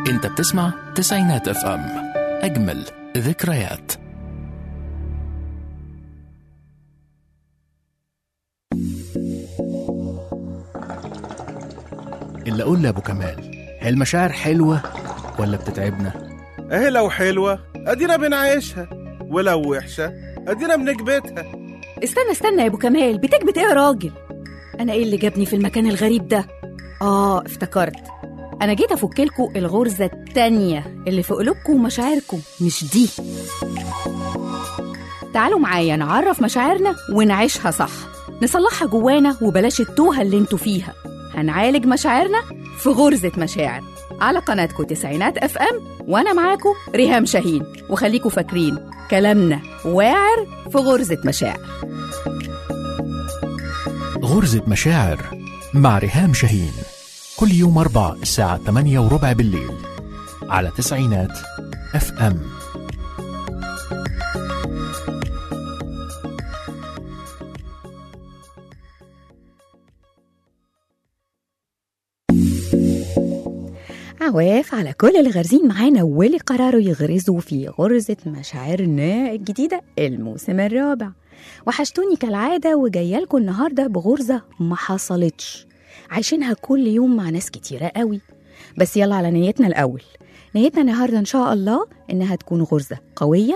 انت بتسمع تسعينات اف ام اجمل ذكريات اللي اقول لابو كمال هي المشاعر حلوه ولا بتتعبنا اهي لو حلوة ادينا بنعيشها ولو وحشة ادينا بنكبتها استنى استنى يا ابو كمال بتكبت ايه يا راجل انا ايه اللي جابني في المكان الغريب ده اه افتكرت انا جيت افك لكم الغرزه التانية اللي في قلوبكم ومشاعركم مش دي تعالوا معايا نعرف مشاعرنا ونعيشها صح نصلحها جوانا وبلاش التوهه اللي انتوا فيها هنعالج مشاعرنا في غرزه مشاعر على قناتكم تسعينات اف ام وانا معاكم ريهام شاهين وخليكم فاكرين كلامنا واعر في غرزه مشاعر غرزة مشاعر مع ريهام شاهين كل يوم أربع الساعة 8 وربع بالليل على تسعينات اف ام عواف على كل اللي غارزين معانا واللي قرروا يغرزوا في غرزة مشاعرنا الجديدة الموسم الرابع وحشتوني كالعادة وجاية لكم النهاردة بغرزة ما حصلتش عايشينها كل يوم مع ناس كتيرة قوي بس يلا على نيتنا الأول نيتنا النهاردة إن شاء الله إنها تكون غرزة قوية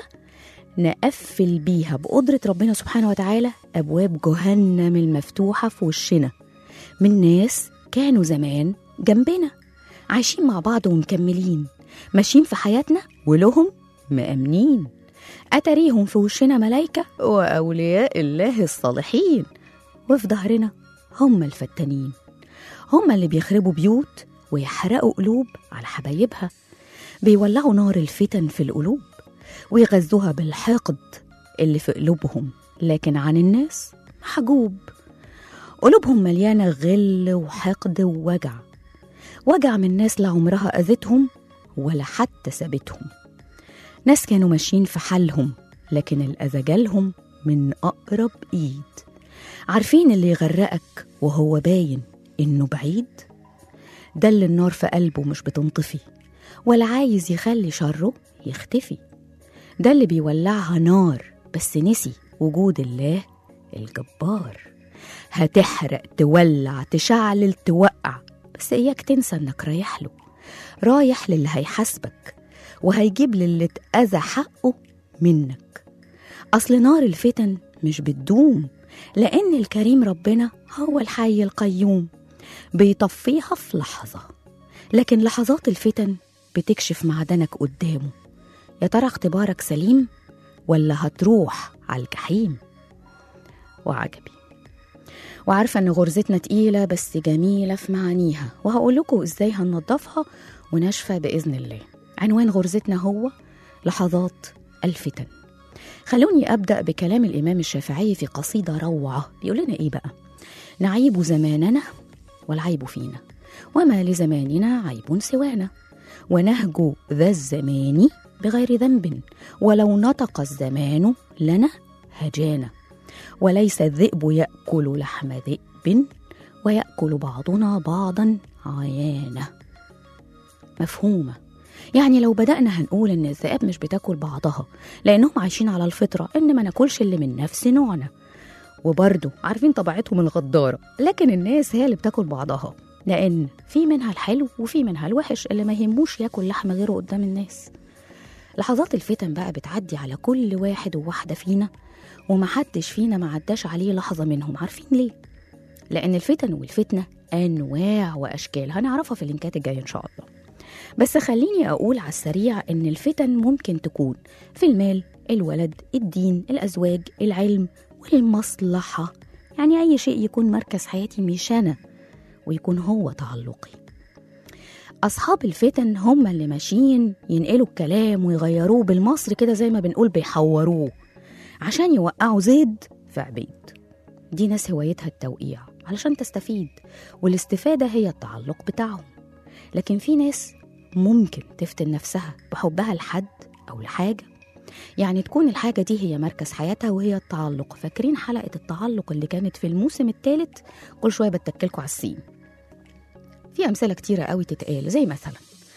نقفل بيها بقدرة ربنا سبحانه وتعالى أبواب جهنم المفتوحة في وشنا من ناس كانوا زمان جنبنا عايشين مع بعض ومكملين ماشيين في حياتنا ولهم مأمنين أتريهم في وشنا ملايكة وأولياء الله الصالحين وفي ظهرنا هم الفتانين هم اللي بيخربوا بيوت ويحرقوا قلوب على حبايبها بيولعوا نار الفتن في القلوب ويغذوها بالحقد اللي في قلوبهم لكن عن الناس حجوب قلوبهم مليانة غل وحقد ووجع وجع من ناس لا عمرها أذتهم ولا حتى سابتهم ناس كانوا ماشيين في حالهم لكن الأذى جالهم من أقرب إيد عارفين اللي يغرقك وهو باين إنه بعيد ده اللي النار في قلبه مش بتنطفي ولا عايز يخلي شره يختفي ده اللي بيولعها نار بس نسي وجود الله الجبار هتحرق تولع تشعلل توقع بس إياك تنسى إنك رايح له رايح للي هيحاسبك وهيجيب للي اتأذى حقه منك أصل نار الفتن مش بتدوم لأن الكريم ربنا هو الحي القيوم بيطفيها في لحظة لكن لحظات الفتن بتكشف معدنك قدامه يا ترى اختبارك سليم ولا هتروح على الجحيم وعجبي وعارفة إن غرزتنا تقيلة بس جميلة في معانيها وهقول لكم إزاي هننضفها ونشفى بإذن الله عنوان غرزتنا هو لحظات الفتن خلوني أبدأ بكلام الإمام الشافعي في قصيدة روعة بيقول لنا إيه بقى نعيب زماننا والعيب فينا وما لزماننا عيب سوانا ونهجو ذا الزمان بغير ذنب ولو نطق الزمان لنا هجانا وليس الذئب ياكل لحم ذئب وياكل بعضنا بعضا عيانه مفهومه يعني لو بدأنا هنقول إن الذئاب مش بتاكل بعضها لأنهم عايشين على الفطرة إن ما ناكلش اللي من نفس نوعنا وبرضه عارفين طبيعتهم الغدارة لكن الناس هي اللي بتاكل بعضها لأن في منها الحلو وفي منها الوحش اللي ما يهموش ياكل لحم غيره قدام الناس لحظات الفتن بقى بتعدي على كل واحد وواحدة فينا ومحدش فينا ما عداش عليه لحظة منهم عارفين ليه؟ لأن الفتن والفتنة أنواع وأشكال هنعرفها في اللينكات الجاية إن شاء الله بس خليني أقول على السريع إن الفتن ممكن تكون في المال الولد الدين الأزواج العلم والمصلحة يعني أي شيء يكون مركز حياتي مش أنا ويكون هو تعلقي أصحاب الفتن هم اللي ماشيين ينقلوا الكلام ويغيروه بالمصري كده زي ما بنقول بيحوروه عشان يوقعوا زيد في عبيد دي ناس هوايتها التوقيع علشان تستفيد والاستفادة هي التعلق بتاعهم لكن في ناس ممكن تفتن نفسها بحبها لحد أو لحاجة يعني تكون الحاجة دي هي مركز حياتها وهي التعلق فاكرين حلقة التعلق اللي كانت في الموسم الثالث كل شوية بتكلكوا على السين في أمثلة كتيرة قوي تتقال زي مثلا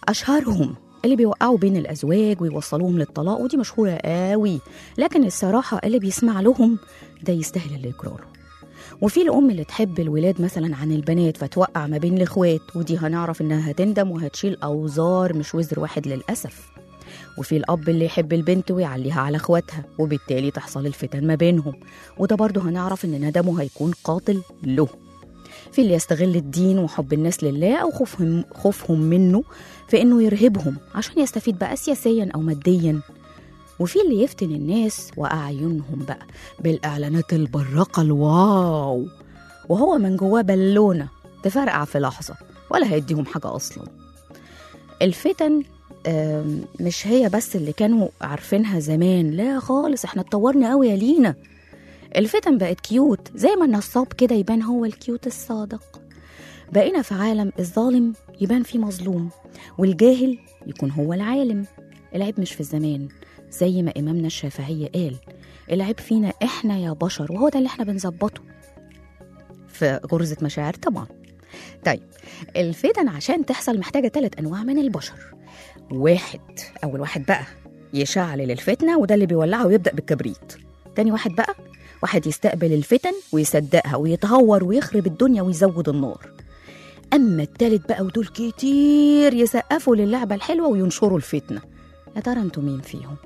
أشهرهم اللي بيوقعوا بين الأزواج ويوصلوهم للطلاق ودي مشهورة قوي لكن الصراحة اللي بيسمع لهم ده يستاهل اللي يكرره وفي الأم اللي تحب الولاد مثلا عن البنات فتوقع ما بين الإخوات ودي هنعرف إنها هتندم وهتشيل أوزار مش وزر واحد للأسف وفي الأب اللي يحب البنت ويعليها على إخواتها وبالتالي تحصل الفتن ما بينهم وده برضه هنعرف إن ندمه هيكون قاتل له في اللي يستغل الدين وحب الناس لله أو خوفهم, خوفهم منه في إنه يرهبهم عشان يستفيد بقى سياسيا أو ماديا وفي اللي يفتن الناس وأعينهم بقى بالإعلانات البراقة الواو وهو من جواه بالونة تفرقع في لحظة ولا هيديهم حاجة أصلا الفتن آم، مش هي بس اللي كانوا عارفينها زمان لا خالص احنا اتطورنا قوي يا لينا الفتن بقت كيوت زي ما النصاب كده يبان هو الكيوت الصادق بقينا في عالم الظالم يبان فيه مظلوم والجاهل يكون هو العالم العيب مش في الزمان زي ما إمامنا الشافعي قال العيب فينا إحنا يا بشر وهو ده اللي إحنا بنظبطه في غرزة مشاعر طبعا طيب الفتن عشان تحصل محتاجة ثلاث أنواع من البشر واحد أول واحد بقى يشعل الفتنة وده اللي بيولعه ويبدأ بالكبريت تاني واحد بقى واحد يستقبل الفتن ويصدقها ويتهور ويخرب الدنيا ويزود النار أما التالت بقى ودول كتير يسقفوا للعبة الحلوة وينشروا الفتنة يا ترى انتوا مين فيهم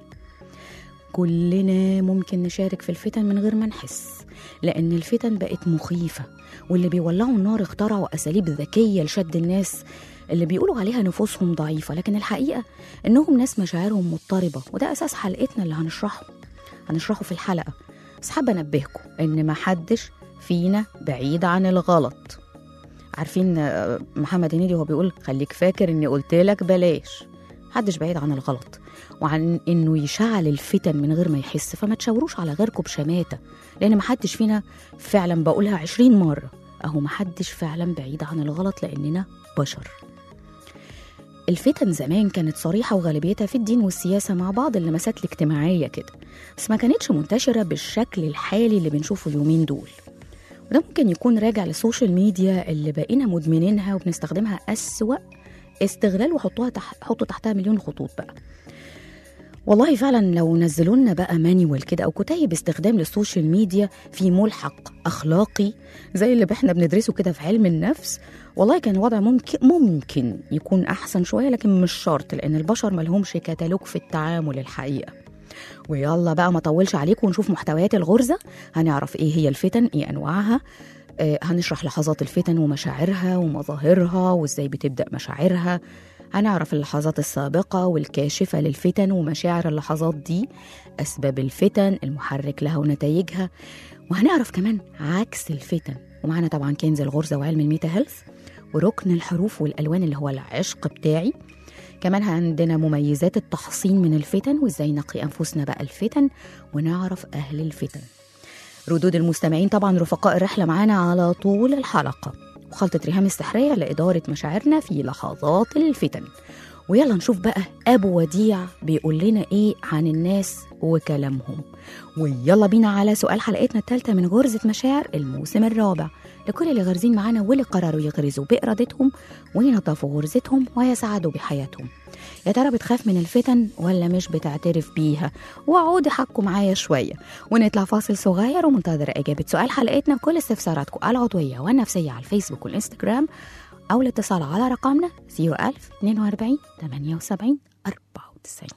كلنا ممكن نشارك في الفتن من غير ما نحس لأن الفتن بقت مخيفة واللي بيولعوا النار اخترعوا أساليب ذكية لشد الناس اللي بيقولوا عليها نفوسهم ضعيفة لكن الحقيقة إنهم ناس مشاعرهم مضطربة وده أساس حلقتنا اللي هنشرحه هنشرحه في الحلقة بس حابة أنبهكم إن محدش فينا بعيد عن الغلط عارفين آه، محمد هنيدي وهو بيقول خليك فاكر إني قلت لك بلاش محدش بعيد عن الغلط وعن انه يشعل الفتن من غير ما يحس فما تشاوروش على غيركم بشماته لان محدش فينا فعلا بقولها عشرين مره اهو محدش فعلا بعيد عن الغلط لاننا بشر الفتن زمان كانت صريحة وغالبيتها في الدين والسياسة مع بعض اللمسات الاجتماعية كده بس ما كانتش منتشرة بالشكل الحالي اللي بنشوفه اليومين دول وده ممكن يكون راجع للسوشيال ميديا اللي بقينا مدمنينها وبنستخدمها أسوأ استغلال وحطوها تح... حطوا تحتها مليون خطوط بقى والله فعلا لو نزلوا لنا بقى مانيوال كده او كتيب استخدام للسوشيال ميديا في ملحق اخلاقي زي اللي احنا بندرسه كده في علم النفس والله كان الوضع ممكن ممكن يكون احسن شويه لكن مش شرط لان البشر ملهمش كتالوج في التعامل الحقيقه ويلا بقى ما اطولش عليكم ونشوف محتويات الغرزه هنعرف ايه هي الفتن ايه انواعها آه، هنشرح لحظات الفتن ومشاعرها ومظاهرها وازاي بتبدا مشاعرها هنعرف اللحظات السابقة والكاشفة للفتن ومشاعر اللحظات دي أسباب الفتن المحرك لها ونتائجها وهنعرف كمان عكس الفتن ومعنا طبعا كنز الغرزة وعلم الميتا هيلث وركن الحروف والألوان اللي هو العشق بتاعي كمان عندنا مميزات التحصين من الفتن وازاي نقي أنفسنا بقى الفتن ونعرف أهل الفتن ردود المستمعين طبعا رفقاء الرحلة معانا على طول الحلقة وخلطة ريهام السحرية لإدارة مشاعرنا في لحظات الفتن ويلا نشوف بقى أبو وديع بيقول لنا إيه عن الناس وكلامهم ويلا بينا على سؤال حلقتنا الثالثة من غرزة مشاعر الموسم الرابع لكل اللي غارزين معانا واللي قرروا يغرزوا بإرادتهم وينظفوا غرزتهم ويسعدوا بحياتهم يا ترى بتخاف من الفتن ولا مش بتعترف بيها وعودي حقوا معايا شوية ونطلع فاصل صغير ومنتظر إجابة سؤال حلقتنا بكل استفساراتكم العضوية والنفسية على الفيسبوك والإنستجرام أو الاتصال على رقمنا 01000 42 78 94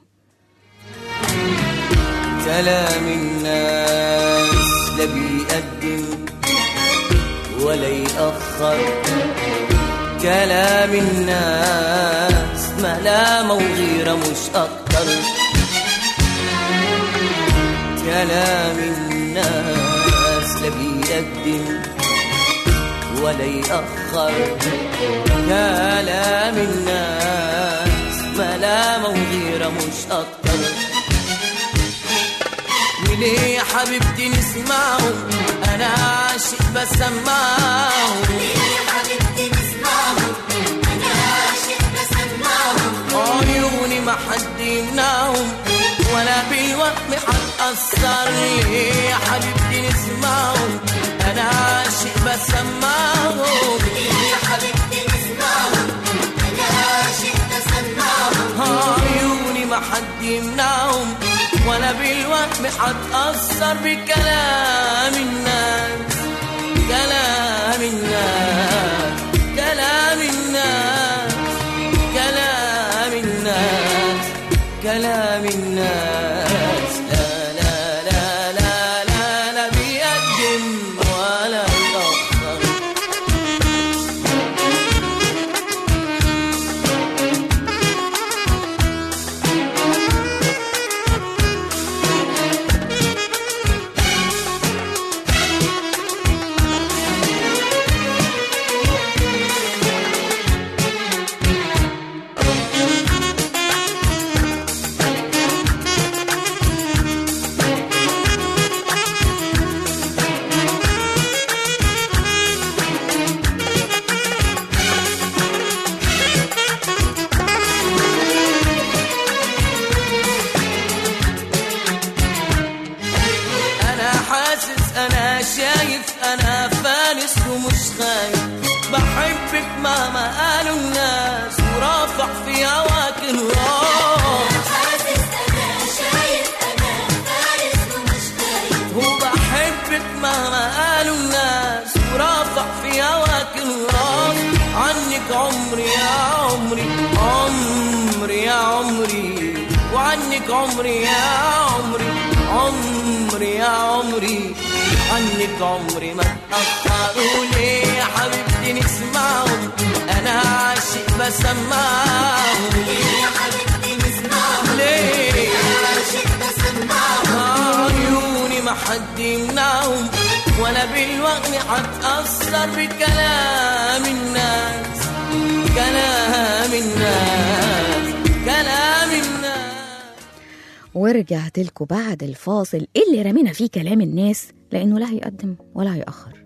كلام الناس لا بيقدم ولا يأخر كلام الناس ملامة وغيرة مش أكتر كلام الناس لا بيقدم ولا يأخر كلام الناس ملامة وغيرة مش أكتر وليه يا حبيبتي نسمعه انا عاشق بسمعه عيوني ما حد يمنعهم ولا بالوهم هتأثر ليه يا حبيبتي نسمعهم انا عاشق بسمعهم يمنعهم ولا بالوهم حتأثر بكلام الناس كلام الناس كلام الناس كلام الناس كلام الناس لا لا لا لا لا لا بيقدم ولا يأخر انا حاسس انا شايف انا فانس ومش خايف بحبك مهما قالوا الناس ورافع في هواك الراس وبحبك مهما قالوا الناس ورافع في هواك الراس عنك عمري يا عمري عمري يا عمري وعنك عمري يا عمري عمري يا عمري عنك عمري ما تأخروا ليه يا حبيبتي نسمعهم أنا عاشق بسمعهم ليه عيوني ما حد يمنعهم ولا بالوهم حتأثر بكلام الناس كلام الناس كلام الناس ورجعت لكم بعد الفاصل اللي رمينا فيه كلام الناس لأنه لا هيقدم ولا هيأخر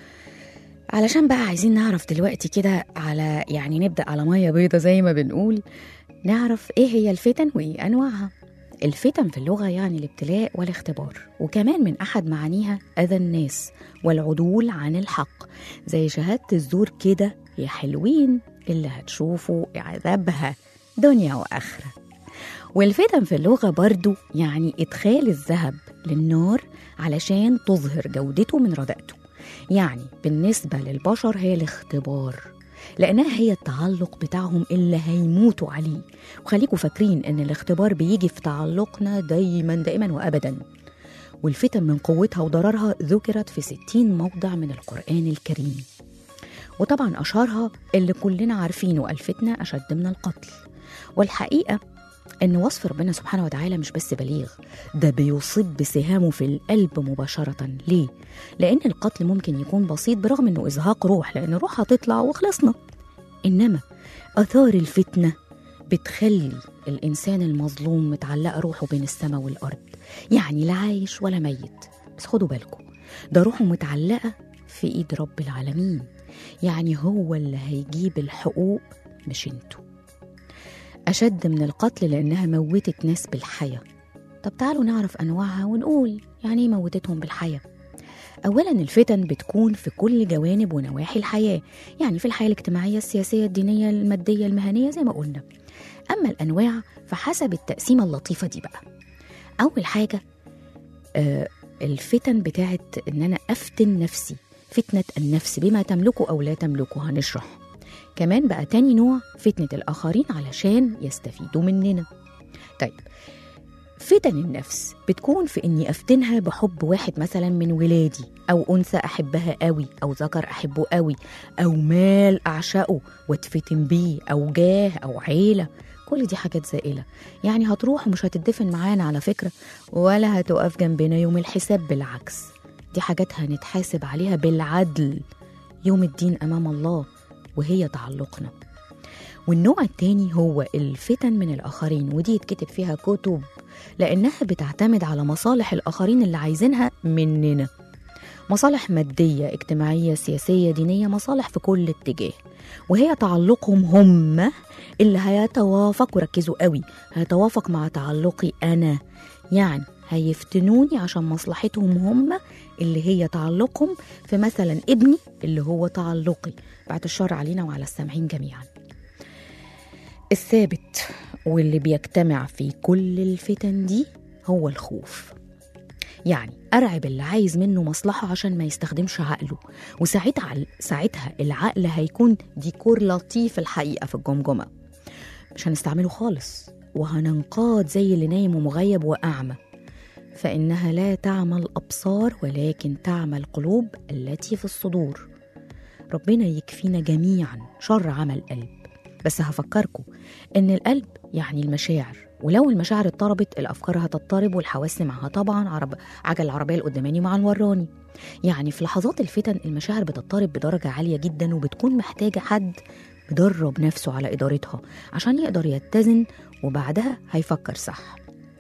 علشان بقى عايزين نعرف دلوقتي كده على يعني نبدأ على مية بيضة زي ما بنقول نعرف ايه هي الفتن وايه أنواعها الفتن في اللغة يعني الابتلاء والاختبار وكمان من أحد معانيها أذى الناس والعدول عن الحق زي شهادة الزور كده يا حلوين اللي هتشوفوا عذابها دنيا وآخرة والفتن في اللغة برضو يعني إدخال الذهب للنار علشان تظهر جودته من رداءته يعني بالنسبة للبشر هي الاختبار لأنها هي التعلق بتاعهم اللي هيموتوا عليه وخليكوا فاكرين إن الاختبار بيجي في تعلقنا دايما دائما وأبدا والفتن من قوتها وضررها ذكرت في ستين موضع من القرآن الكريم وطبعا أشهرها اللي كلنا عارفينه الفتنة أشد من القتل والحقيقة إن وصف ربنا سبحانه وتعالى مش بس بليغ ده بيصيب بسهامه في القلب مباشرة ليه؟ لأن القتل ممكن يكون بسيط برغم إنه إزهاق روح لأن الروح هتطلع وخلصنا إنما آثار الفتنة بتخلي الإنسان المظلوم متعلقة روحه بين السماء والأرض يعني لا عايش ولا ميت بس خدوا بالكم ده روحه متعلقة في إيد رب العالمين يعني هو اللي هيجيب الحقوق مش انتوا أشد من القتل لأنها موتت ناس بالحياة طب تعالوا نعرف أنواعها ونقول يعني إيه موتتهم بالحياة أولا الفتن بتكون في كل جوانب ونواحي الحياة يعني في الحياة الاجتماعية السياسية الدينية المادية المهنية زي ما قلنا أما الأنواع فحسب التقسيمة اللطيفة دي بقى أول حاجة آه الفتن بتاعت إن أنا أفتن نفسي فتنة النفس بما تملكه أو لا تملكه هنشرح كمان بقى تاني نوع فتنة الآخرين علشان يستفيدوا مننا طيب فتن النفس بتكون في إني أفتنها بحب واحد مثلا من ولادي أو أنثى أحبها قوي أو ذكر أحبه قوي أو مال أعشقه واتفتن بيه أو جاه أو عيلة كل دي حاجات زائلة يعني هتروح ومش هتدفن معانا على فكرة ولا هتقف جنبنا يوم الحساب بالعكس دي حاجات هنتحاسب عليها بالعدل يوم الدين أمام الله وهي تعلقنا والنوع التاني هو الفتن من الآخرين ودي يتكتب فيها كتب لأنها بتعتمد على مصالح الآخرين اللي عايزينها مننا مصالح مادية اجتماعية سياسية دينية مصالح في كل اتجاه وهي تعلقهم هم اللي هيتوافق وركزوا قوي هيتوافق مع تعلقي أنا يعني هيفتنوني عشان مصلحتهم هم اللي هي تعلقهم في مثلا ابني اللي هو تعلقي بعد الشر علينا وعلى السامعين جميعا الثابت واللي بيجتمع في كل الفتن دي هو الخوف يعني أرعب اللي عايز منه مصلحة عشان ما يستخدمش عقله وساعتها ساعتها العقل هيكون ديكور لطيف الحقيقة في الجمجمة مش هنستعمله خالص وهننقاد زي اللي نايم ومغيب وأعمى فإنها لا تعمى الأبصار ولكن تعمى القلوب التي في الصدور ربنا يكفينا جميعا شر عمى القلب بس هفكركم إن القلب يعني المشاعر ولو المشاعر اضطربت الأفكار هتضطرب والحواس معها طبعا عرب عجل العربية القداماني مع الوراني يعني في لحظات الفتن المشاعر بتضطرب بدرجة عالية جدا وبتكون محتاجة حد مدرب نفسه على إدارتها عشان يقدر يتزن وبعدها هيفكر صح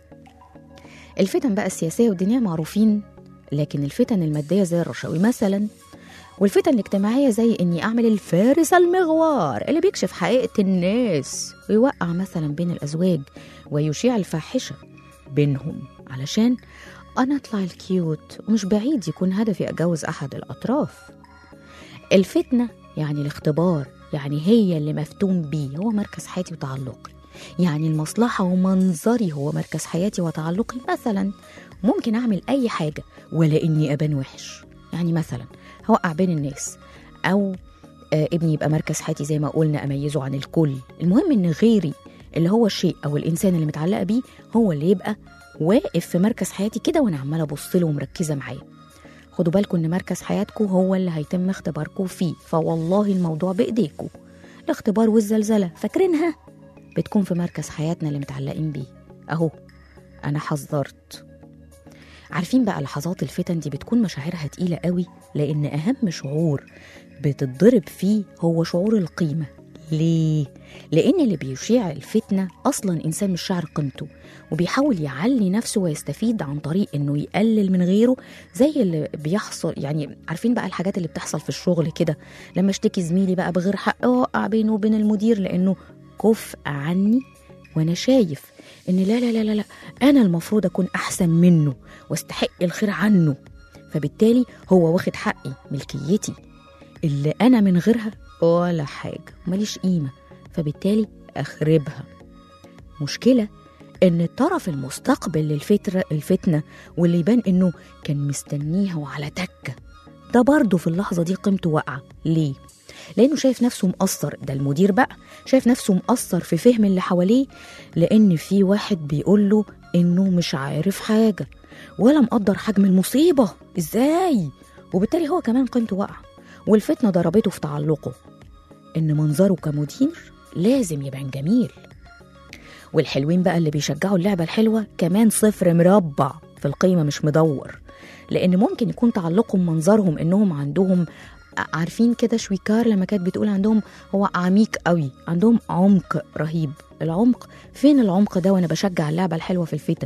الفتن بقى السياسية والدينية معروفين لكن الفتن المادية زي الرشاوي مثلا والفتن الاجتماعية زي إني أعمل الفارس المغوار اللي بيكشف حقيقة الناس ويوقع مثلا بين الأزواج ويشيع الفاحشة بينهم علشان أنا أطلع الكيوت ومش بعيد يكون هدفي أتجوز أحد الأطراف الفتنة يعني الاختبار يعني هي اللي مفتون بيه هو مركز حياتي وتعلقي يعني المصلحة ومنظري هو مركز حياتي وتعلقي مثلا ممكن أعمل أي حاجة ولا إني أبان وحش يعني مثلا هوقع بين الناس أو آه ابني يبقى مركز حياتي زي ما قلنا أميزه عن الكل المهم إن غيري اللي هو الشيء أو الإنسان اللي متعلقة بيه هو اللي يبقى واقف في مركز حياتي كده وأنا عمالة أبص له ومركزة معاه خدوا بالكم إن مركز حياتكم هو اللي هيتم اختباركم فيه فوالله الموضوع بإيديكم الاختبار والزلزلة فاكرينها بتكون في مركز حياتنا اللي متعلقين بيه أهو أنا حذرت عارفين بقى لحظات الفتن دي بتكون مشاعرها تقيلة قوي لأن أهم شعور بتتضرب فيه هو شعور القيمة ليه؟ لأن اللي بيشيع الفتنة أصلا إنسان مش شاعر قيمته وبيحاول يعلي نفسه ويستفيد عن طريق إنه يقلل من غيره زي اللي بيحصل يعني عارفين بقى الحاجات اللي بتحصل في الشغل كده لما اشتكي زميلي بقى بغير حق أوقع بينه وبين المدير لأنه كفء عني وأنا شايف إن لا لا لا لا, لا أنا المفروض أكون أحسن منه واستحق الخير عنه فبالتالي هو واخد حقي ملكيتي اللي أنا من غيرها ولا حاجة ماليش قيمة فبالتالي أخربها مشكلة إن الطرف المستقبل للفترة الفتنة واللي يبان إنه كان مستنيها وعلى تكة ده برضه في اللحظة دي قيمته واقعة ليه؟ لأنه شايف نفسه مقصر ده المدير بقى شايف نفسه مقصر في فهم اللي حواليه لأن في واحد بيقول له إنه مش عارف حاجة ولا مقدر حجم المصيبة إزاي؟ وبالتالي هو كمان قيمته واقعة والفتنة ضربته في تعلقه إن منظره كمدير لازم يبان جميل والحلوين بقى اللي بيشجعوا اللعبة الحلوة كمان صفر مربع في القيمة مش مدور لأن ممكن يكون تعلقهم منظرهم إنهم عندهم عارفين كده شويكار لما كانت بتقول عندهم هو عميق قوي عندهم عمق رهيب العمق فين العمق ده وانا بشجع اللعبه الحلوه في الفتن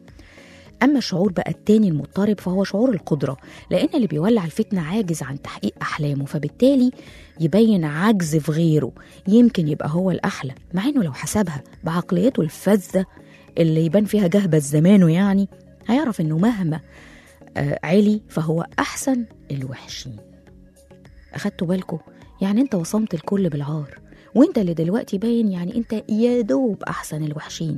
اما الشعور بقى التاني المضطرب فهو شعور القدره لان اللي بيولع الفتنه عاجز عن تحقيق احلامه فبالتالي يبين عجز في غيره يمكن يبقى هو الاحلى مع انه لو حسبها بعقليته الفذه اللي يبان فيها جهبه زمانه يعني هيعرف انه مهما آه علي فهو احسن الوحشين أخدتوا بالكم يعني أنت وصمت الكل بالعار وأنت اللي دلوقتي باين يعني أنت يا دوب أحسن الوحشين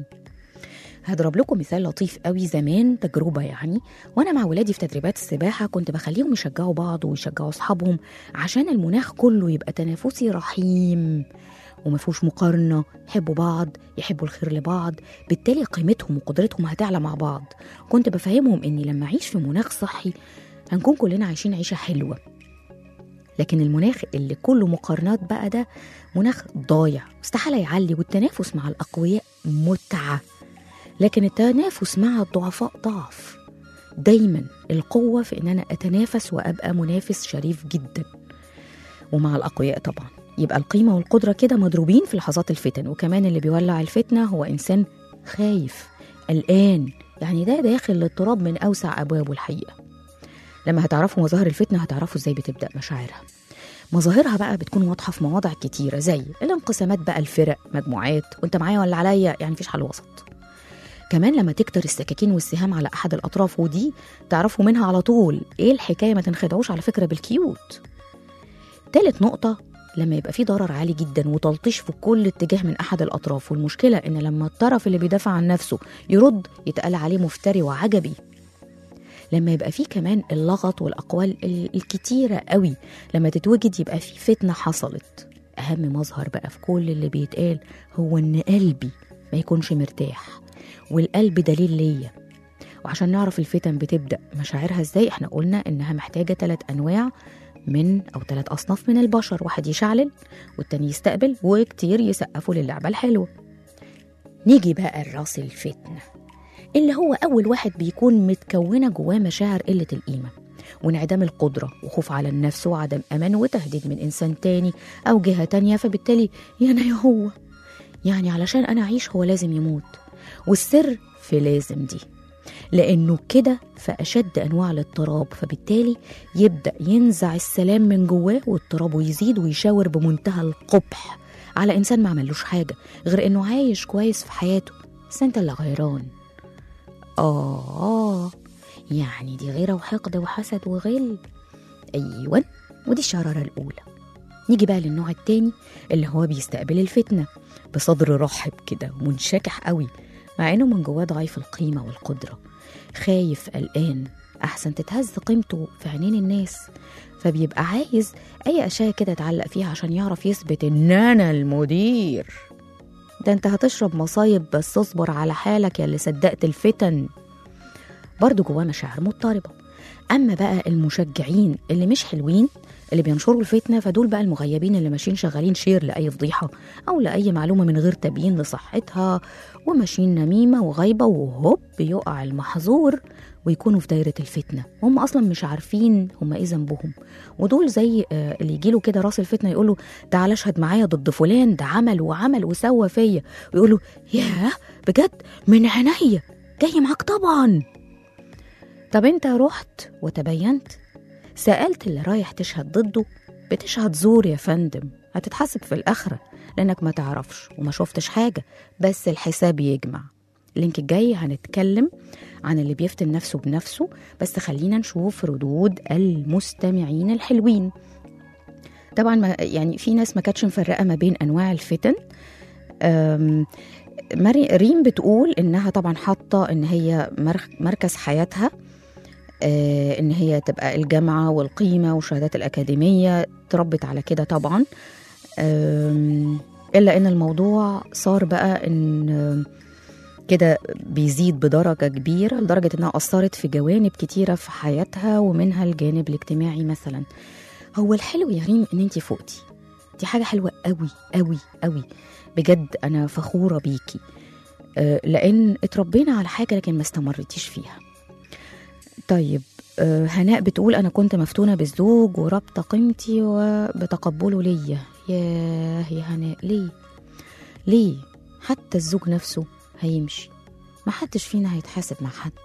هضرب لكم مثال لطيف قوي زمان تجربة يعني وأنا مع ولادي في تدريبات السباحة كنت بخليهم يشجعوا بعض ويشجعوا أصحابهم عشان المناخ كله يبقى تنافسي رحيم ومفيهوش مقارنة يحبوا بعض يحبوا الخير لبعض بالتالي قيمتهم وقدرتهم هتعلى مع بعض كنت بفهمهم إني لما أعيش في مناخ صحي هنكون كلنا عايشين عيشة حلوة لكن المناخ اللي كله مقارنات بقى ده مناخ ضايع استحالة يعلي والتنافس مع الأقوياء متعة لكن التنافس مع الضعفاء ضعف دايما القوة في إن أنا أتنافس وأبقى منافس شريف جدا ومع الأقوياء طبعا يبقى القيمة والقدرة كده مضروبين في لحظات الفتن وكمان اللي بيولع الفتنة هو إنسان خايف قلقان يعني ده داخل للتراب من أوسع أبوابه الحقيقة لما هتعرفوا مظاهر الفتنة هتعرفوا ازاي بتبدأ مشاعرها مظاهرها بقى بتكون واضحة في مواضع كتيرة زي الانقسامات بقى الفرق مجموعات وانت معايا ولا عليا يعني مفيش حل وسط كمان لما تكتر السكاكين والسهام على أحد الأطراف ودي تعرفوا منها على طول إيه الحكاية ما تنخدعوش على فكرة بالكيوت تالت نقطة لما يبقى في ضرر عالي جدا وتلطيش في كل اتجاه من احد الاطراف والمشكله ان لما الطرف اللي بيدافع عن نفسه يرد يتقال عليه مفتري وعجبي لما يبقى فيه كمان اللغط والاقوال ال- الكتيره قوي لما تتوجد يبقى في فتنه حصلت اهم مظهر بقى في كل اللي بيتقال هو ان قلبي ما يكونش مرتاح والقلب دليل ليا وعشان نعرف الفتن بتبدا مشاعرها ازاي احنا قلنا انها محتاجه ثلاث انواع من او ثلاث اصناف من البشر واحد يشعلل والتاني يستقبل وكتير يسقفوا للعبه الحلوه نيجي بقى الراس الفتنه اللي هو اول واحد بيكون متكونه جواه مشاعر قله القيمه وانعدام القدرة وخوف على النفس وعدم أمان وتهديد من إنسان تاني أو جهة تانية فبالتالي يا أنا يا هو يعني علشان أنا أعيش هو لازم يموت والسر في لازم دي لأنه كده في أشد أنواع الاضطراب فبالتالي يبدأ ينزع السلام من جواه واضطرابه يزيد ويشاور بمنتهى القبح على إنسان ما عملوش حاجة غير إنه عايش كويس في حياته بس أنت اللي غيران آه يعني دي غيرة وحقد وحسد وغل أيوة ودي الشرارة الأولى نيجي بقى للنوع التاني اللي هو بيستقبل الفتنة بصدر رحب كده ومنشكح قوي مع إنه من جواه ضعيف القيمة والقدرة خايف قلقان أحسن تتهز قيمته في عينين الناس فبيبقى عايز أي أشياء كده يتعلق فيها عشان يعرف يثبت إن أنا المدير ده أنت هتشرب مصايب بس اصبر على حالك يا اللي صدقت الفتن برضه جواه مشاعر مضطربة أما بقى المشجعين اللي مش حلوين اللي بينشروا الفتنة فدول بقى المغيبين اللي ماشيين شغالين شير لأي فضيحة أو لأي معلومة من غير تبيين لصحتها وماشيين نميمة وغيبة وهوب يقع المحظور ويكونوا في دايرة الفتنة هم أصلا مش عارفين هم إيه ذنبهم ودول زي آه، اللي يجيله كده راس الفتنة يقولوا تعالى اشهد معايا ضد فلان ده عمل وعمل وسوى فيا ويقولوا ياه بجد من عينيا جاي معاك طبعا طب انت رحت وتبينت سألت اللي رايح تشهد ضده بتشهد زور يا فندم هتتحاسب في الآخرة لأنك ما تعرفش وما شفتش حاجة بس الحساب يجمع اللينك الجاي هنتكلم عن اللي بيفتن نفسه بنفسه بس خلينا نشوف ردود المستمعين الحلوين طبعا ما يعني في ناس ما كانتش مفرقه ما بين انواع الفتن أم، مري ريم بتقول انها طبعا حاطه ان هي مرخ- مركز حياتها آه، ان هي تبقى الجامعه والقيمه والشهادات الاكاديميه تربت على كده طبعا أم، الا ان الموضوع صار بقى ان آم، كده بيزيد بدرجة كبيرة لدرجة إنها أثرت في جوانب كتيرة في حياتها ومنها الجانب الاجتماعي مثلا هو الحلو يا ريم إن أنت فوقتي دي حاجة حلوة قوي قوي قوي بجد أنا فخورة بيكي آه، لأن اتربينا على حاجة لكن ما استمرتيش فيها طيب آه، هناء بتقول أنا كنت مفتونة بالزوج وربط قيمتي وبتقبله ليا ياه يا هناء ليه ليه حتى الزوج نفسه هيمشي ما حدش فينا هيتحاسب مع حد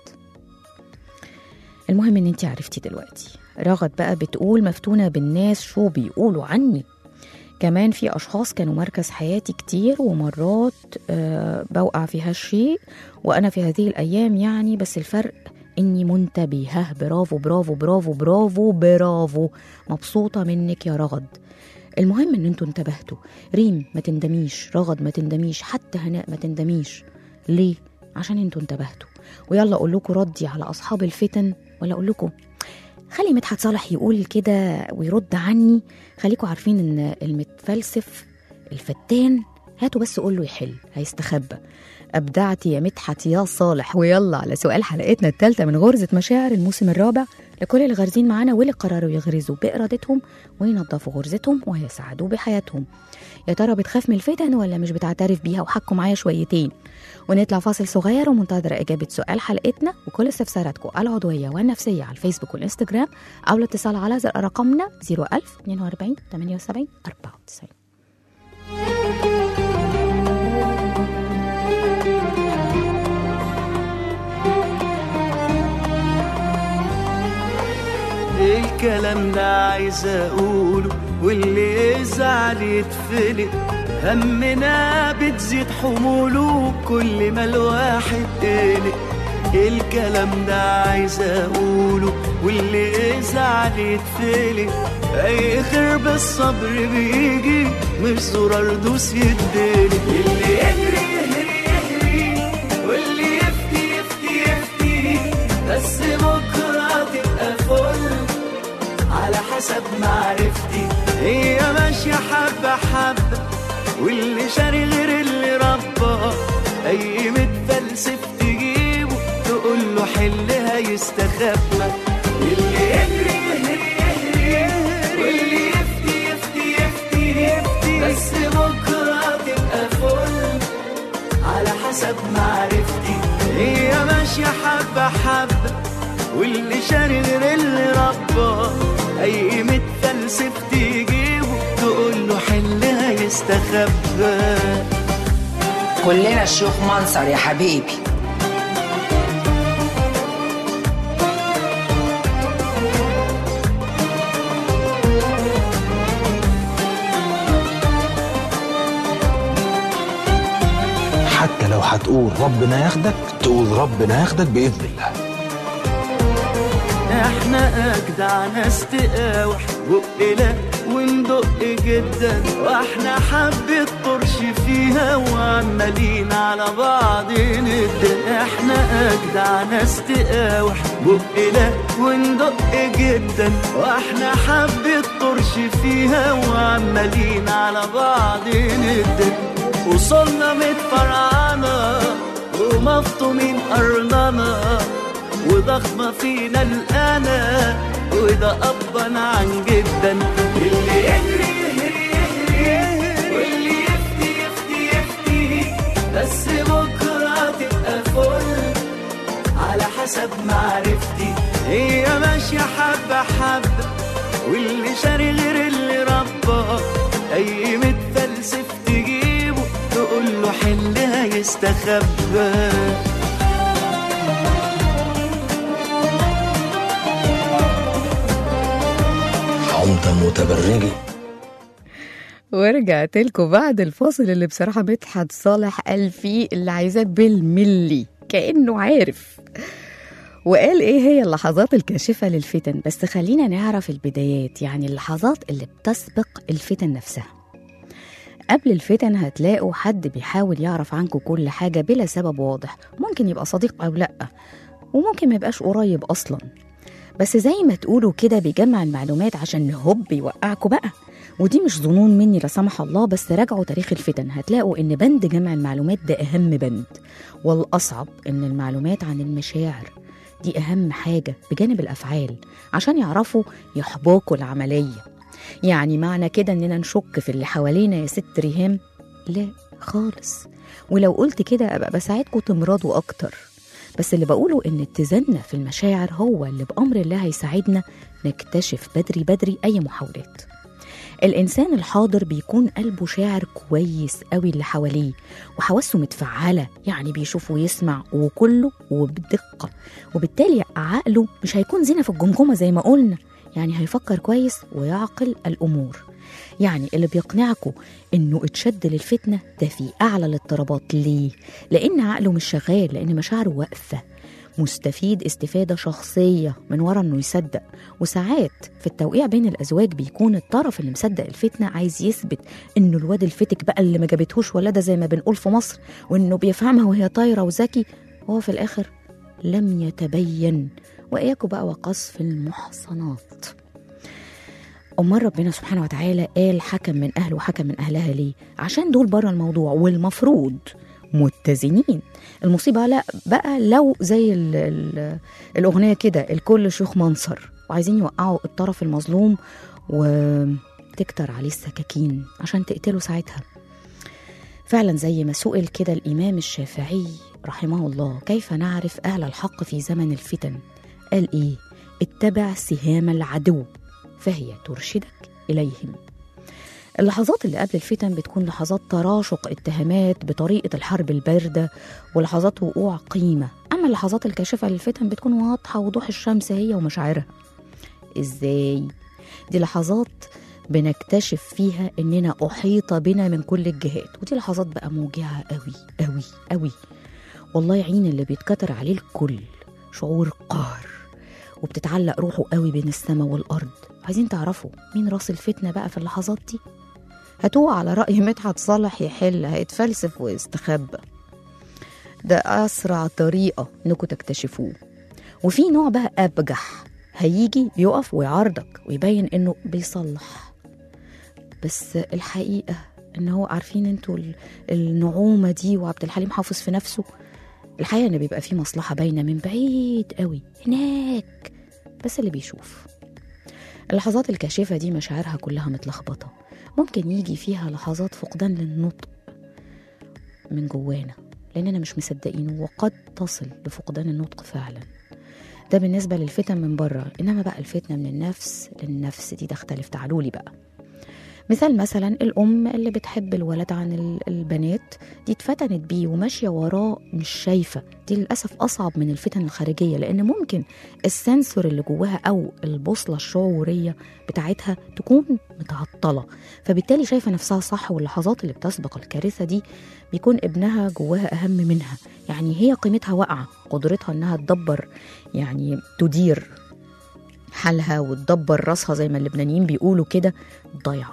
المهم ان انت عرفتي دلوقتي رغد بقى بتقول مفتونة بالناس شو بيقولوا عني كمان في أشخاص كانوا مركز حياتي كتير ومرات آه بوقع في هالشيء وأنا في هذه الأيام يعني بس الفرق إني منتبهة برافو برافو برافو برافو برافو مبسوطة منك يا رغد المهم إن انتوا انتبهتوا ريم ما تندميش رغد ما تندميش حتى هناء ما تندميش ليه؟ عشان انتوا انتبهتوا ويلا اقول لكم ردي على اصحاب الفتن ولا اقول لكم خلي مدحت صالح يقول كده ويرد عني خليكم عارفين ان المتفلسف الفتان هاتوا بس قول له يحل هيستخبى ابدعت يا مدحت يا صالح ويلا على سؤال حلقتنا الثالثه من غرزه مشاعر الموسم الرابع لكل اللي غارزين معانا واللي قرروا يغرزوا بارادتهم وينظفوا غرزتهم ويسعدوا بحياتهم يا ترى بتخاف من الفتن ولا مش بتعترف بيها وحكوا معايا شويتين ونطلع فاصل صغير ومنتظرة إجابة سؤال حلقتنا وكل استفساراتكم العضوية والنفسية على الفيسبوك والإنستجرام أو الاتصال على زر رقمنا 01000 42 78 94 الكلام ده عايز اقوله واللي يزعل يتفلق همنا بتزيد حموله كل ما الواحد قلق الكلام ده عايز اقوله واللي يزعل يتفلق اي خير بالصبر بيجي مش زرار دوس يديني اللي يجري يهري يهري واللي يفتي يفتي يفتي بس بكرة تبقى فل على حسب معرفتي هي ماشية حبة حبة واللي شاري غير اللي ربى أي متفلسف تجيبه تقول له حلها يستخبى اللي يجري يهري يهري واللي يفتي يفتي يفتي يفتي بس بكرة تبقى فل على حسب معرفتي هي ماشية حبة حبة واللي شاري غير اللي ربى أي متفلسف تجيبه تقول له حلها يستخبى كلنا الشيوخ منصر يا حبيبي حتى لو هتقول ربنا ياخدك تقول ربنا ياخدك بإذن الله احنا اجدع ناس تقاوح بقنا وندق جدا واحنا حبة طرش فيها وعمالين على بعض ند احنا اجدع ناس تقاوح بقنا وندق جدا واحنا حبة طرش فيها وعمالين على بعض ند وصلنا متفرعنا ومفطومين قرننا وضخمة فينا الأنا وده أبا عن جدا اللي يجري يهري يهري واللي يفتي يفتي يفتي بس بكرة تبقى فل على حسب معرفتي هي ماشية حبة حبة واللي شاري غير اللي ربى أي متفلسف تجيبه تقول له حلها يستخبى عمدة متبرجة ورجعت لكم بعد الفاصل اللي بصراحة مدحت صالح قال فيه اللي عايزاه بالملي كأنه عارف وقال ايه هي اللحظات الكاشفة للفتن بس خلينا نعرف البدايات يعني اللحظات اللي بتسبق الفتن نفسها قبل الفتن هتلاقوا حد بيحاول يعرف عنكم كل حاجة بلا سبب واضح ممكن يبقى صديق أو لأ وممكن ما يبقاش قريب أصلا بس زي ما تقولوا كده بيجمع المعلومات عشان هوب يوقعكوا بقى ودي مش ظنون مني لا سمح الله بس راجعوا تاريخ الفتن هتلاقوا ان بند جمع المعلومات ده اهم بند والاصعب ان المعلومات عن المشاعر دي اهم حاجه بجانب الافعال عشان يعرفوا يحبكوا العمليه يعني معنى كده اننا نشك في اللي حوالينا يا ست ريهام لا خالص ولو قلت كده ابقى بساعدكم تمرضوا اكتر بس اللي بقوله ان اتزاننا في المشاعر هو اللي بامر الله هيساعدنا نكتشف بدري بدري اي محاولات الإنسان الحاضر بيكون قلبه شاعر كويس قوي اللي حواليه وحواسه متفعلة يعني بيشوف ويسمع وكله وبدقة وبالتالي عقله مش هيكون زينة في الجمجمة زي ما قلنا يعني هيفكر كويس ويعقل الأمور يعني اللي بيقنعكم انه اتشد للفتنه ده في اعلى الاضطرابات ليه؟ لان عقله مش شغال لان مشاعره واقفه مستفيد استفاده شخصيه من ورا انه يصدق وساعات في التوقيع بين الازواج بيكون الطرف اللي مصدق الفتنه عايز يثبت انه الواد الفتك بقى اللي ما جابتهوش ولاده زي ما بنقول في مصر وانه بيفهمها وهي طايره وذكي وهو في الاخر لم يتبين واياكوا بقى وقصف المحصنات أمال ربنا سبحانه وتعالى قال حكم من أهله وحكم من أهلها ليه؟ عشان دول بره الموضوع والمفروض متزنين المصيبة لا بقى لو زي ال ال الأغنية كده الكل شيوخ منصر وعايزين يوقعوا الطرف المظلوم وتكتر عليه السكاكين عشان تقتله ساعتها فعلا زي ما سئل كده الإمام الشافعي رحمه الله كيف نعرف أهل الحق في زمن الفتن قال إيه اتبع سهام العدو فهي ترشدك إليهم اللحظات اللي قبل الفتن بتكون لحظات تراشق اتهامات بطريقة الحرب الباردة ولحظات وقوع قيمة أما اللحظات الكاشفة للفتن بتكون واضحة وضوح الشمس هي ومشاعرها إزاي؟ دي لحظات بنكتشف فيها إننا أحيط بنا من كل الجهات ودي لحظات بقى موجعة قوي قوي قوي والله يعين اللي بيتكتر عليه الكل شعور قهر وبتتعلق روحه قوي بين السماء والأرض عايزين تعرفوا مين راس الفتنة بقى في اللحظات دي هتوه على رأي مدحت صالح يحل هيتفلسف ويستخبى ده أسرع طريقة إنكم تكتشفوه وفي نوع بقى أبجح هيجي يقف ويعارضك ويبين إنه بيصلح بس الحقيقة إن هو عارفين انتوا ال- النعومة دي وعبد الحليم حافظ في نفسه الحقيقة إن بيبقى في مصلحة باينة من بعيد قوي هناك بس اللي بيشوف اللحظات الكاشفة دي مشاعرها كلها متلخبطة ممكن يجي فيها لحظات فقدان للنطق من جوانا لأننا مش مصدقينه وقد تصل لفقدان النطق فعلا ده بالنسبة للفتن من بره إنما بقى الفتنة من النفس للنفس دي تختلف تعالوا لي بقى مثال مثلا الأم اللي بتحب الولد عن ال- البنات دي اتفتنت بيه وماشية وراه مش شايفة دي للأسف أصعب من الفتن الخارجية لأن ممكن السنسور اللي جواها أو البوصلة الشعورية بتاعتها تكون متعطلة فبالتالي شايفة نفسها صح واللحظات اللي بتسبق الكارثة دي بيكون ابنها جواها أهم منها يعني هي قيمتها واقعة قدرتها إنها تدبر يعني تدير حالها وتدبر راسها زي ما اللبنانيين بيقولوا كده ضايعة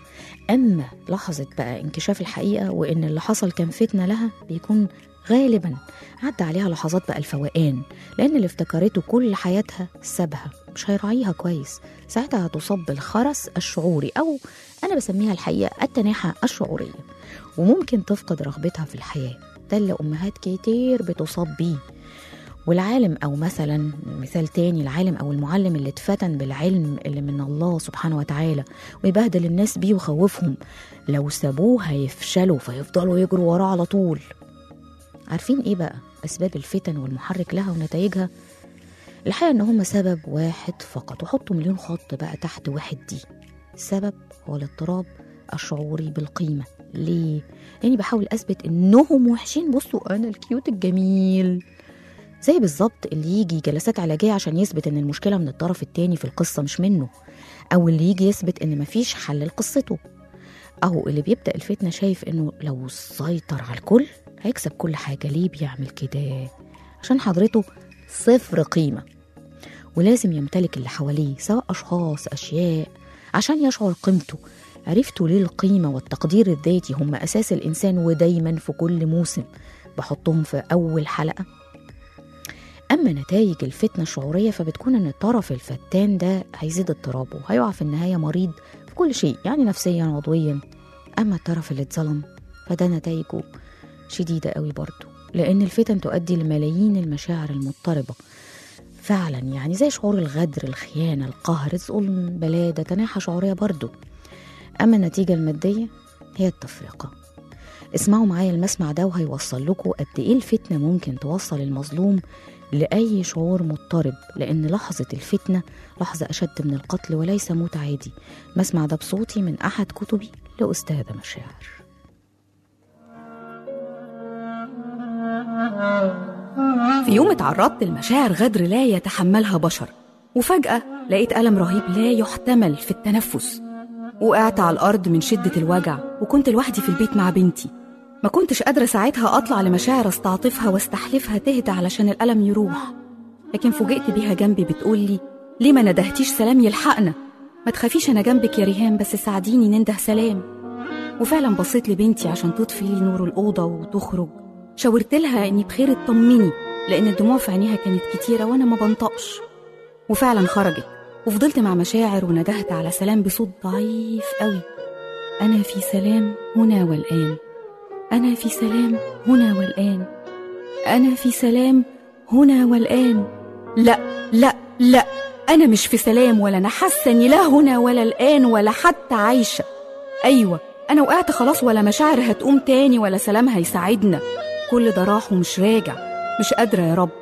أما لحظة بقى انكشاف الحقيقة وإن اللي حصل كان فتنة لها بيكون غالبا عدى عليها لحظات بقى الفوقان لأن اللي افتكرته كل حياتها سابها مش هيراعيها كويس ساعتها هتصاب بالخرس الشعوري أو أنا بسميها الحقيقة التناحة الشعورية وممكن تفقد رغبتها في الحياة ده اللي أمهات كتير بتصاب بيه والعالم أو مثلا مثال تاني العالم أو المعلم اللي اتفتن بالعلم اللي من الله سبحانه وتعالى ويبهدل الناس بيه ويخوفهم لو سابوه هيفشلوا فيفضلوا يجروا وراه على طول عارفين ايه بقى أسباب الفتن والمحرك لها ونتائجها الحقيقة إن هم سبب واحد فقط وحطوا مليون خط بقى تحت واحد دي السبب هو الاضطراب الشعوري بالقيمة ليه؟ لأني بحاول أثبت إنهم وحشين بصوا أنا الكيوت الجميل زي بالظبط اللي يجي جلسات علاجية عشان يثبت إن المشكلة من الطرف التاني في القصة مش منه أو اللي يجي يثبت إن مفيش حل لقصته أو اللي بيبدأ الفتنة شايف إنه لو سيطر على الكل هيكسب كل حاجة ليه بيعمل كده عشان حضرته صفر قيمة ولازم يمتلك اللي حواليه سواء أشخاص أشياء عشان يشعر قيمته عرفتوا ليه القيمة والتقدير الذاتي هم أساس الإنسان ودايما في كل موسم بحطهم في أول حلقة أما نتائج الفتنة الشعورية فبتكون إن الطرف الفتان ده هيزيد اضطرابه هيقع في النهاية مريض في كل شيء يعني نفسيا عضويا أما الطرف اللي اتظلم فده نتائجه شديدة قوي برضه لأن الفتن تؤدي لملايين المشاعر المضطربة فعلا يعني زي شعور الغدر الخيانة القهر الظلم بلادة تناحة شعورية برضه أما النتيجة المادية هي التفرقة اسمعوا معايا المسمع ده وهيوصل لكم قد إيه الفتنة ممكن توصل المظلوم لأي شعور مضطرب لأن لحظة الفتنة لحظة أشد من القتل وليس موت عادي مسمع ده بصوتي من أحد كتبي لأستاذة مشاعر في يوم اتعرضت لمشاعر غدر لا يتحملها بشر وفجأة لقيت ألم رهيب لا يحتمل في التنفس وقعت على الأرض من شدة الوجع وكنت لوحدي في البيت مع بنتي ما كنتش قادرة ساعتها أطلع لمشاعر استعطفها واستحلفها تهدى علشان الألم يروح لكن فوجئت بيها جنبي بتقولي ليه ما ندهتيش سلام يلحقنا ما تخافيش أنا جنبك يا ريهام بس ساعديني ننده سلام وفعلا بصيت لبنتي عشان تطفي لي نور الأوضة وتخرج شاورت لها إني بخير اطمني لأن الدموع في عينيها كانت كتيرة وأنا ما بنطقش وفعلا خرجت وفضلت مع مشاعر وندهت على سلام بصوت ضعيف قوي أنا في سلام هنا والآن أنا في سلام هنا والآن أنا في سلام هنا والآن لا لا لا أنا مش في سلام ولا أنا حاسة إني لا هنا ولا الآن ولا حتى عايشة أيوة أنا وقعت خلاص ولا مشاعر هتقوم تاني ولا سلام هيساعدنا كل ده راح ومش راجع مش قادرة يا رب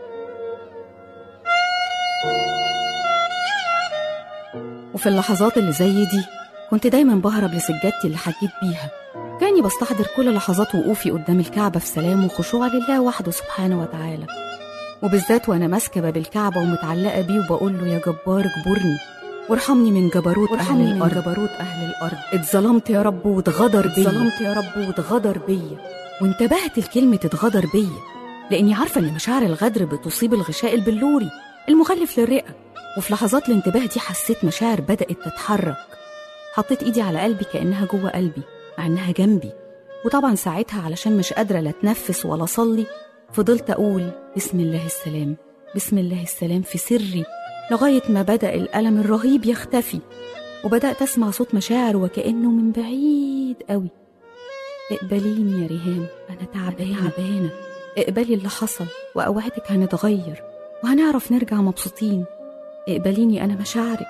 وفي اللحظات اللي زي دي كنت دايما بهرب لسجادتي اللي حجيت بيها كاني بستحضر كل لحظات وقوفي قدام الكعبة في سلام وخشوع لله وحده سبحانه وتعالى وبالذات وأنا ماسكة باب الكعبة ومتعلقة بيه وبقول له يا جبار اجبرني وارحمني من جبروت وارحمني أهل من الأرض جبروت أهل الأرض اتظلمت يا رب واتغدر بيا اتظلمت يا رب واتغدر بيا وانتبهت لكلمة اتغدر بيا لأني عارفة إن مشاعر الغدر بتصيب الغشاء البلوري المغلف للرئة وفي لحظات الانتباه دي حسيت مشاعر بدأت تتحرك حطيت إيدي على قلبي كأنها جوه قلبي مع إنها جنبي وطبعا ساعتها علشان مش قادرة لا أتنفس ولا أصلي فضلت أقول بسم الله السلام بسم الله السلام في سري لغاية ما بدأ الألم الرهيب يختفي وبدأت أسمع صوت مشاعر وكأنه من بعيد قوي اقبليني يا ريهام أنا تعبانة تعبانة اقبلي اللي حصل وأوعدك هنتغير وهنعرف نرجع مبسوطين اقبليني أنا مشاعرك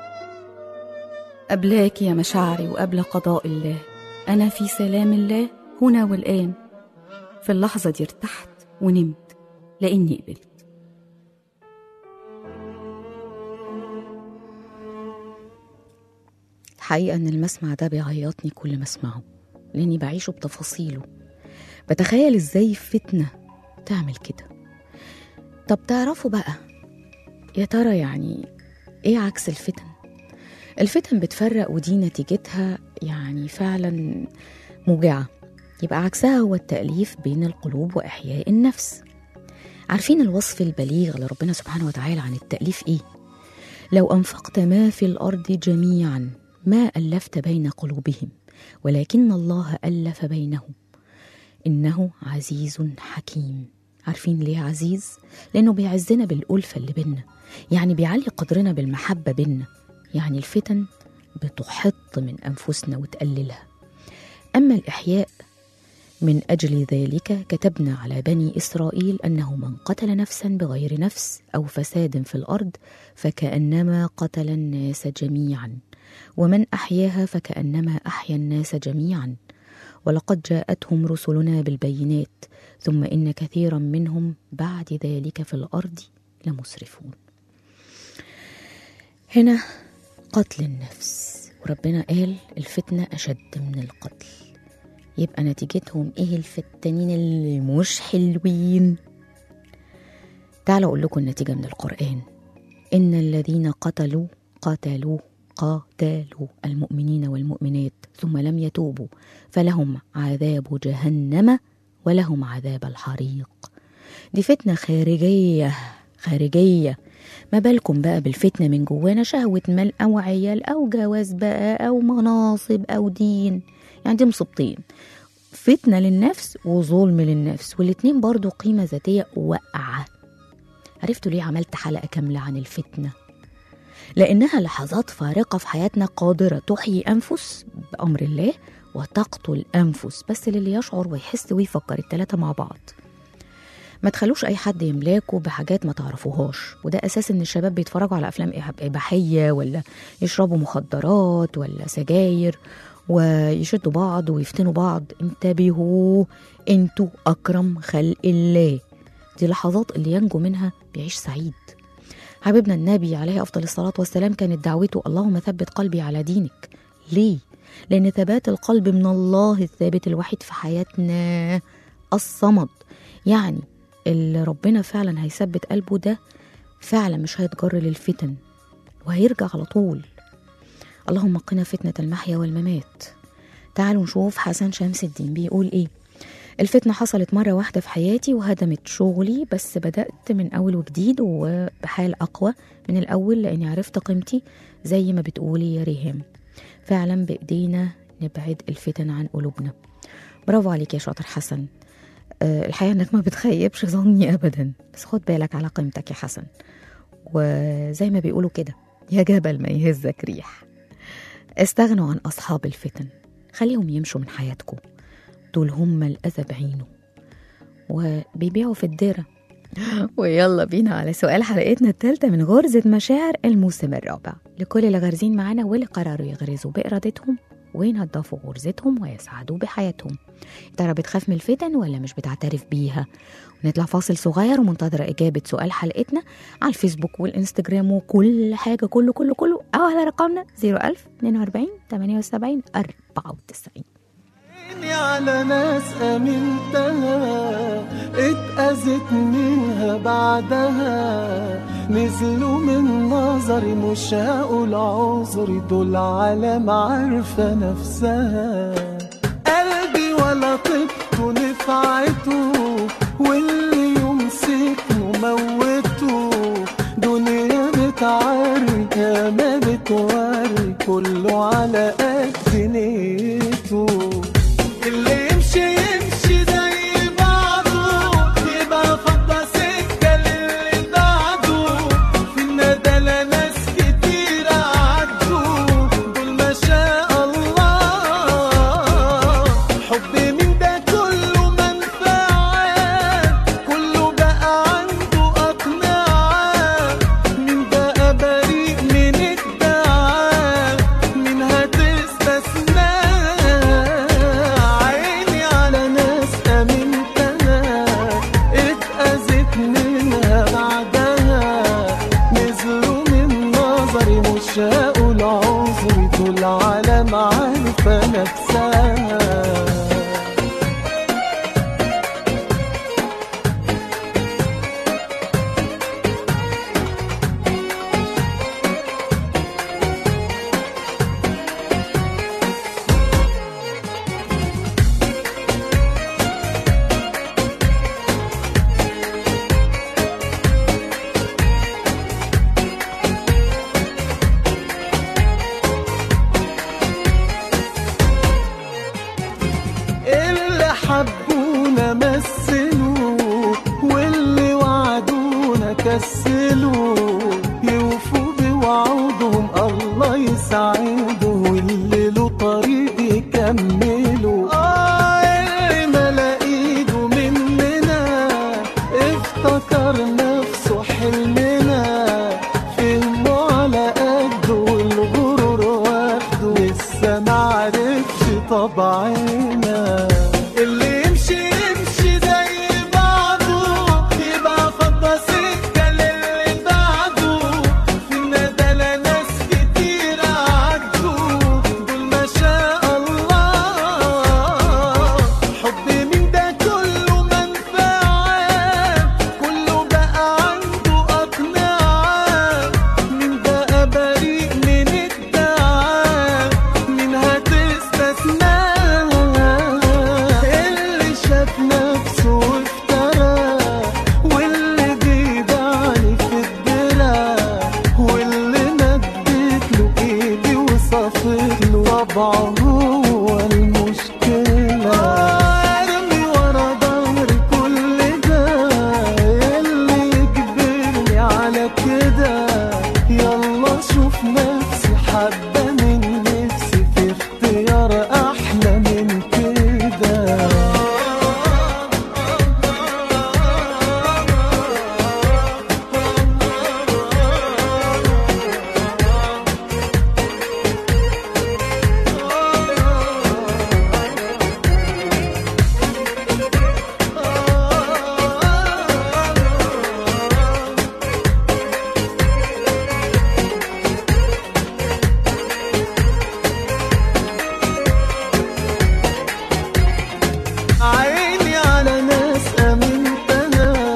قبلاك يا مشاعري وقبل قضاء الله أنا في سلام الله هنا والآن في اللحظة دي ارتحت ونمت لأني قبلت الحقيقة إن المسمع ده بيعيطني كل ما أسمعه لأني بعيشه بتفاصيله بتخيل إزاي فتنة تعمل كده طب تعرفوا بقى يا ترى يعني إيه عكس الفتن؟ الفتن بتفرق ودي نتيجتها يعني فعلا موجعة يبقى عكسها هو التأليف بين القلوب وإحياء النفس عارفين الوصف البليغ لربنا سبحانه وتعالى عن التأليف إيه؟ لو أنفقت ما في الأرض جميعا ما ألفت بين قلوبهم ولكن الله ألف بينهم إنه عزيز حكيم عارفين ليه عزيز؟ لأنه بيعزنا بالألفة اللي بينا يعني بيعلي قدرنا بالمحبة بينا يعني الفتن بتحط من أنفسنا وتقللها أما الإحياء من أجل ذلك كتبنا على بني إسرائيل أنه من قتل نفسا بغير نفس أو فساد في الأرض فكأنما قتل الناس جميعا ومن أحياها فكأنما أحيا الناس جميعا ولقد جاءتهم رسلنا بالبينات ثم إن كثيرا منهم بعد ذلك في الأرض لمسرفون هنا قتل النفس وربنا قال الفتنة أشد من القتل يبقى نتيجتهم ايه الفتانين اللي مش حلوين تعالوا اقول لكم النتيجه من القران ان الذين قتلوا قتلوا قاتلوا المؤمنين والمؤمنات ثم لم يتوبوا فلهم عذاب جهنم ولهم عذاب الحريق دي فتنه خارجيه خارجيه ما بالكم بقى بالفتنه من جوانا شهوه مال او عيال او جواز بقى او مناصب او دين يعني دي مصيبتين فتنة للنفس وظلم للنفس والاتنين برضو قيمة ذاتية واقعة عرفتوا ليه عملت حلقة كاملة عن الفتنة لأنها لحظات فارقة في حياتنا قادرة تحيي أنفس بأمر الله وتقتل أنفس بس للي يشعر ويحس ويفكر التلاتة مع بعض ما تخلوش أي حد يملاكوا بحاجات ما تعرفوهاش وده أساس إن الشباب بيتفرجوا على أفلام إباحية ولا يشربوا مخدرات ولا سجاير ويشدوا بعض ويفتنوا بعض انتبهوا انتوا اكرم خلق الله دي لحظات اللي ينجو منها بيعيش سعيد حبيبنا النبي عليه افضل الصلاه والسلام كانت دعوته اللهم ثبت قلبي على دينك ليه لان ثبات القلب من الله الثابت الوحيد في حياتنا الصمد يعني اللي ربنا فعلا هيثبت قلبه ده فعلا مش هيتجر للفتن وهيرجع على طول اللهم قنا فتنة المحيا والممات تعالوا نشوف حسن شمس الدين بيقول ايه الفتنة حصلت مرة واحدة في حياتي وهدمت شغلي بس بدأت من أول وجديد وبحال أقوى من الأول لأني عرفت قيمتي زي ما بتقولي يا ريهام فعلا بإيدينا نبعد الفتن عن قلوبنا برافو عليك يا شاطر حسن أه الحقيقة إنك ما بتخيبش ظني أبدا بس خد بالك على قيمتك يا حسن وزي ما بيقولوا كده يا جبل ما يهزك ريح استغنوا عن أصحاب الفتن خليهم يمشوا من حياتكم دول هم الأذى بعينه وبيبيعوا في الديرة ويلا بينا على سؤال حلقتنا الثالثة من غرزة مشاعر الموسم الرابع لكل اللي غارزين معانا واللي قرروا يغرزوا بإرادتهم وينضفوا غرزتهم ويسعدوا بحياتهم ترى بتخاف من الفتن ولا مش بتعترف بيها ونطلع فاصل صغير ومنتظرة إجابة سؤال حلقتنا على الفيسبوك والإنستجرام وكل حاجة كله كله كله أو على رقمنا 01000 42 78 94 عيني على ناس امنتها اتأذت منها بعدها نزلوا من نظري مش هقول عذري دول عالم عارفة نفسها قلبي ولا طبته نفعته واللي يمسكه موته بتوري كله على قد نيته اللي يمشي يمشي زي بعضه يبقى فضى سكة للي بعده في الندلة ناس كتير عدوا دول ما شاء الله حب من ده كله منفعة كله بقى عنده أقنعة من بقى بريء من الدعاء من هتستثنى عيني على ناس أمنتها اتأذت منها بعدها نزلوا من نظري مش هقول عذري دول عالم عارفة نفسها اللي حبونا مثلوا واللي وعدونا كسلوا يوفوا بوعودهم الله يسعده واللي له طريق يكملوا آه اللي ملا ايده مننا افتكر نفسه حلمنا فهمه على قده والغرور واخده لسه معرفش طبعنا اللي يمشي يمشي زي بعضه يبقى فضى سكة للي بعده في الندلة ناس كتير عدوا دول ما شاء الله حب من ده كله منفعة كله بقى عنده أقنعة من بقى بريء من الدعاء من هتستثنى اللي شاف نفسه وافترى واللي بيدعني في الدرع واللي مدت له ايدي وصفت له طبعه هو المشكلة ارمي ورا ظهري كل ده اللي يجبرني على كده يلا شوف نفسي حبة من نفسي في اختيار احلى من كده عيني على ناس امنتها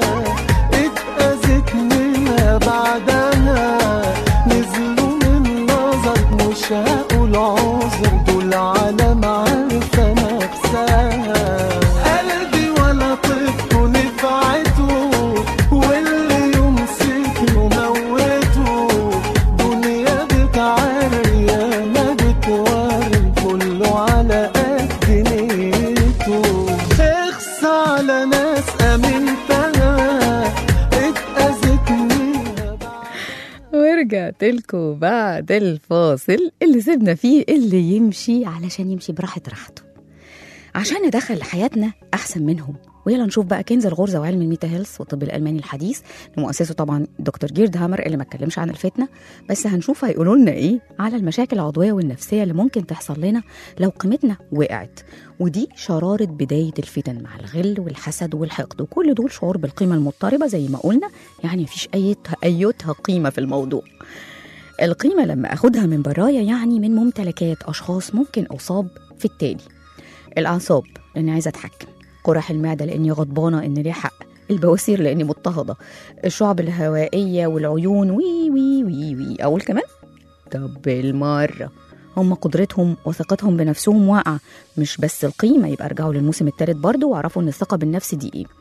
اتأذت منها بعدها نزلوا من نظر مش هقول عذر دول عالم عارفة نفسها قلبي ولا طفته نفعته واللي يمسك له موته دنيا بتعري ما بتوري كله على قد نيته اخص على ناس امنتها اتأذت منها ورجعت لكم بعد الفاصل اللي سيبنا فيه اللي يمشي علشان يمشي براحة راحته عشان ندخل لحياتنا أحسن منهم ويلا نشوف بقى كنز الغرزة وعلم الميتا هيلث والطب الألماني الحديث لمؤسسه طبعا دكتور جيرد هامر اللي ما اتكلمش عن الفتنة بس هنشوف هيقولوا لنا إيه على المشاكل العضوية والنفسية اللي ممكن تحصل لنا لو قيمتنا وقعت ودي شرارة بداية الفتن مع الغل والحسد والحقد وكل دول شعور بالقيمة المضطربة زي ما قلنا يعني مفيش أيتها أيتها قيمة في الموضوع القيمة لما أخدها من برايا يعني من ممتلكات أشخاص ممكن أصاب في التالي الأعصاب لأني عايزة أتحكم قرح المعدة لأني غضبانة إن ليه حق البواسير لأني مضطهدة الشعب الهوائية والعيون وي وي وي وي أقول كمان طب بالمرة هم قدرتهم وثقتهم بنفسهم واقعة مش بس القيمة يبقى ارجعوا للموسم الثالث برضه واعرفوا إن الثقة بالنفس دي إيه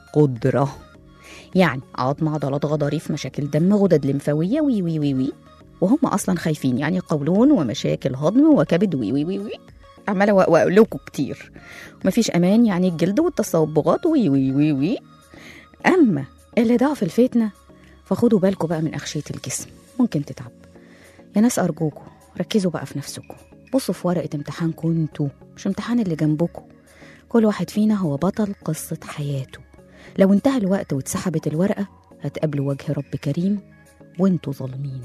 قدرة يعني عظم عضلات غضاريف مشاكل دم غدد لمفاوية وي وي وي وي وهم اصلا خايفين يعني قولون ومشاكل هضم وكبد وي وي وي, وي. عماله و- واقول لكم كتير مفيش امان يعني الجلد والتصبغات وي وي وي وي اما اللي ضعف الفتنه فخدوا بالكم بقى من اغشيه الجسم ممكن تتعب يا ناس ارجوكوا ركزوا بقى في نفسكم بصوا في ورقه امتحانكم انتوا مش امتحان اللي جنبكم كل واحد فينا هو بطل قصه حياته لو انتهى الوقت واتسحبت الورقه هتقابلوا وجه رب كريم وانتوا ظالمين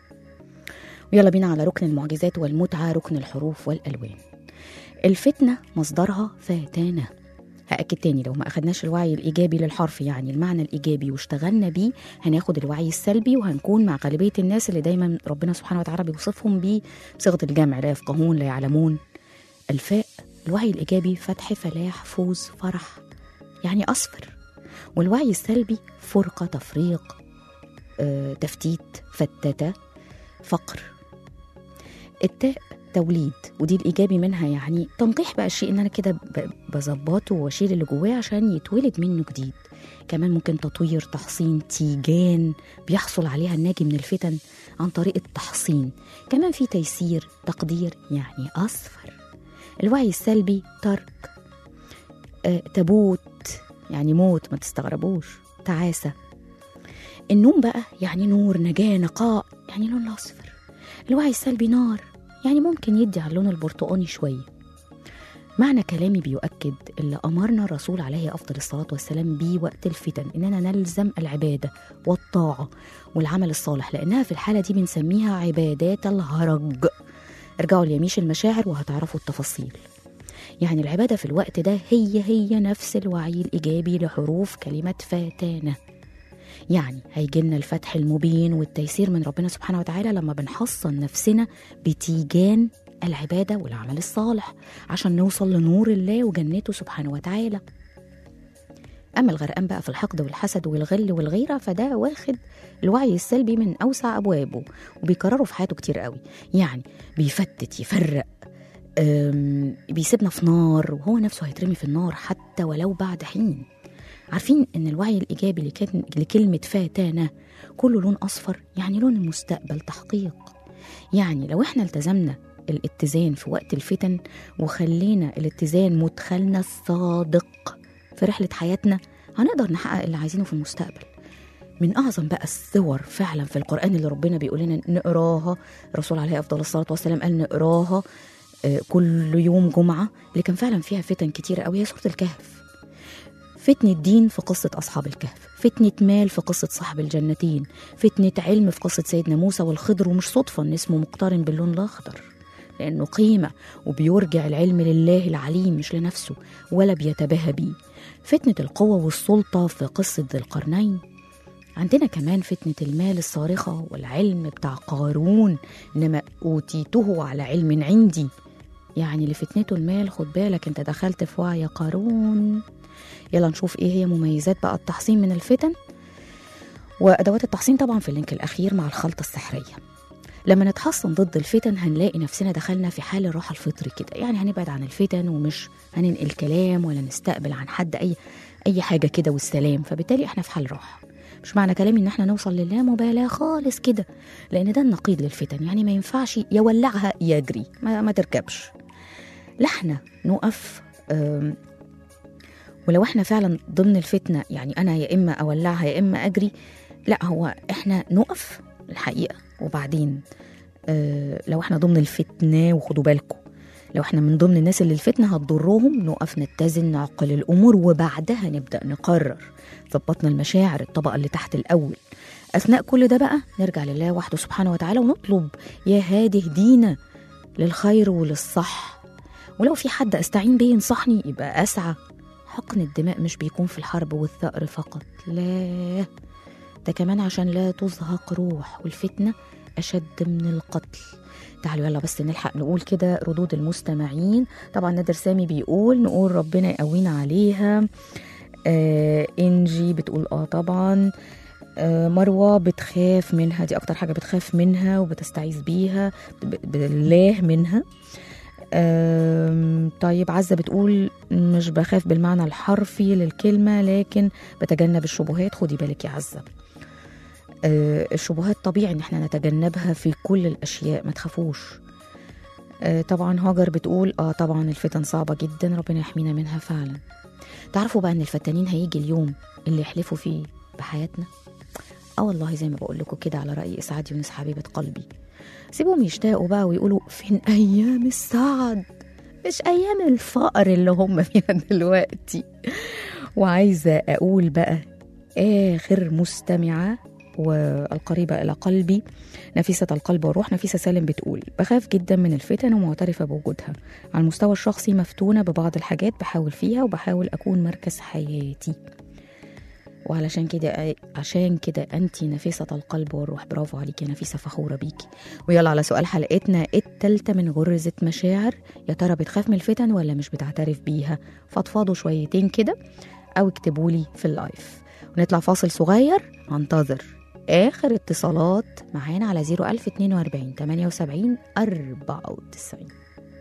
ويلا بينا على ركن المعجزات والمتعه ركن الحروف والالوان الفتنه مصدرها فاتانه هأكد تاني لو ما أخدناش الوعي الإيجابي للحرف يعني المعنى الإيجابي واشتغلنا بيه هناخد الوعي السلبي وهنكون مع غالبية الناس اللي دايما ربنا سبحانه وتعالى بيوصفهم بيه بصيغة الجمع لا يفقهون لا يعلمون الفاء الوعي الإيجابي فتح فلاح فوز فرح يعني أصفر والوعي السلبي فرقة تفريق آه، تفتيت فتتة فقر التاء توليد ودي الايجابي منها يعني تنقيح بقى الشيء ان انا كده ب- بظبطه واشيل اللي جواه عشان يتولد منه جديد كمان ممكن تطوير تحصين تيجان بيحصل عليها الناجي من الفتن عن طريق التحصين كمان في تيسير تقدير يعني اصفر الوعي السلبي ترك آه، تبوت يعني موت ما تستغربوش تعاسة النوم بقى يعني نور نجاة نقاء يعني لون الأصفر الوعي السلبي نار يعني ممكن يدي على اللون البرتقاني شوية معنى كلامي بيؤكد اللي أمرنا الرسول عليه أفضل الصلاة والسلام بيه وقت الفتن إننا نلزم العبادة والطاعة والعمل الصالح لأنها في الحالة دي بنسميها عبادات الهرج ارجعوا ليميش المشاعر وهتعرفوا التفاصيل يعني العبادة في الوقت ده هي هي نفس الوعي الإيجابي لحروف كلمة فاتانة يعني هيجيلنا الفتح المبين والتيسير من ربنا سبحانه وتعالى لما بنحصن نفسنا بتيجان العبادة والعمل الصالح عشان نوصل لنور الله وجنته سبحانه وتعالى أما الغرقان بقى في الحقد والحسد والغل والغيرة فده واخد الوعي السلبي من أوسع أبوابه وبيكرره في حياته كتير قوي يعني بيفتت يفرق أم، بيسيبنا في نار وهو نفسه هيترمي في النار حتى ولو بعد حين عارفين ان الوعي الايجابي لكلمة- لكلمه فاتانا كله لون اصفر يعني لون المستقبل تحقيق يعني لو احنا التزمنا الاتزان في وقت الفتن وخلينا الاتزان مدخلنا الصادق في رحله حياتنا هنقدر نحقق اللي عايزينه في المستقبل من اعظم بقى الصور فعلا في القران اللي ربنا بيقول لنا نقراها الرسول عليه افضل الصلاه والسلام قال نقراها آه، كل يوم جمعه اللي كان فعلا فيها فتن كتيره قوي هي سوره الكهف فتنة دين في قصة أصحاب الكهف فتنة مال في قصة صاحب الجنتين فتنة علم في قصة سيدنا موسى والخضر ومش صدفة إن اسمه مقترن باللون الأخضر لأنه قيمة وبيرجع العلم لله العليم مش لنفسه ولا بيتباهى بيه فتنة القوة والسلطة في قصة ذي القرنين عندنا كمان فتنة المال الصارخة والعلم بتاع قارون إنما أوتيته على علم عندي يعني لفتنته المال خد بالك انت دخلت في وعي قارون يلا نشوف ايه هي مميزات بقى التحصين من الفتن وادوات التحصين طبعا في اللينك الاخير مع الخلطه السحريه لما نتحصن ضد الفتن هنلاقي نفسنا دخلنا في حال الراحه الفطري كده يعني هنبعد عن الفتن ومش هننقل كلام ولا نستقبل عن حد اي اي حاجه كده والسلام فبالتالي احنا في حال راحه مش معنى كلامي ان احنا نوصل لله مبالاه خالص كده لان ده النقيض للفتن يعني ما ينفعش يولعها يجري ما, ما تركبش لا احنا نقف أم، ولو احنا فعلا ضمن الفتنه يعني انا يا اما اولعها يا اما اجري لا هو احنا نقف الحقيقه وبعدين آه لو احنا ضمن الفتنه وخدوا بالكم لو احنا من ضمن الناس اللي الفتنه هتضرهم نقف نتزن نعقل الامور وبعدها نبدا نقرر ظبطنا المشاعر الطبقه اللي تحت الاول اثناء كل ده بقى نرجع لله وحده سبحانه وتعالى ونطلب يا هادي اهدينا للخير وللصح ولو في حد استعين بيه ينصحني يبقى اسعى حقن الدماء مش بيكون في الحرب والثأر فقط لا ده كمان عشان لا تزهق روح والفتنة أشد من القتل تعالوا يلا بس نلحق نقول كده ردود المستمعين طبعا نادر سامي بيقول نقول ربنا يقوينا عليها آه انجي بتقول اه طبعا آه مروة بتخاف منها دي أكتر حاجة بتخاف منها وبتستعيذ بيها ب- بالله منها آم، طيب عزة بتقول مش بخاف بالمعنى الحرفي للكلمة لكن بتجنب الشبهات خدي بالك يا عزة آه، الشبهات طبيعي ان احنا نتجنبها في كل الاشياء ما تخافوش آه، طبعا هاجر بتقول اه طبعا الفتن صعبه جدا ربنا يحمينا منها فعلا تعرفوا بقى ان الفتانين هيجي اليوم اللي يحلفوا فيه بحياتنا اه والله زي ما بقول لكم كده على راي اسعاد يونس حبيبه قلبي سيبهم يشتاقوا بقى ويقولوا فين ايام السعد مش ايام الفقر اللي هم فيها دلوقتي وعايزه اقول بقى اخر مستمعه والقريبة إلى قلبي نفيسة القلب والروح نفيسة سالم بتقول بخاف جدا من الفتن ومعترفة بوجودها على المستوى الشخصي مفتونة ببعض الحاجات بحاول فيها وبحاول أكون مركز حياتي وعلشان كده عشان كده انت نفيسة القلب والروح برافو عليكي يا نفيسة فخورة بيكي ويلا على سؤال حلقتنا التالتة من غرزة مشاعر يا ترى بتخاف من الفتن ولا مش بتعترف بيها فضفضوا شويتين كده او اكتبوا لي في اللايف ونطلع فاصل صغير هنتظر اخر اتصالات معانا على 01042 78 94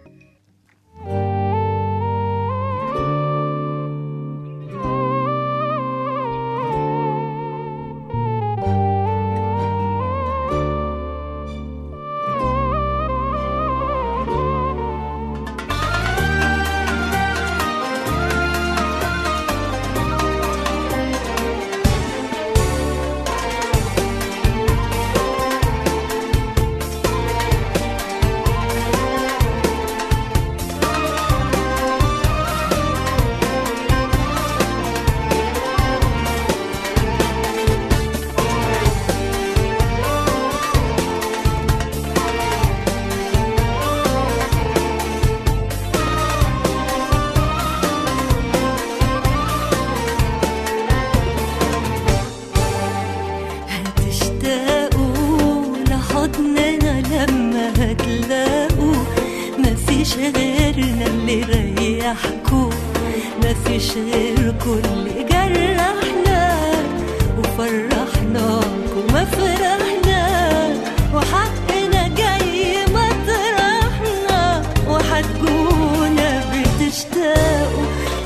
هتشتاقوا لحضننا لما هتلاقوا مفيش غيرنا اللي ريحكوا مفيش غيركوا اللي جرحنا وفرحناكوا ما فرحنا وحقنا جاي مطرحنا وهتجونا بتشتاقوا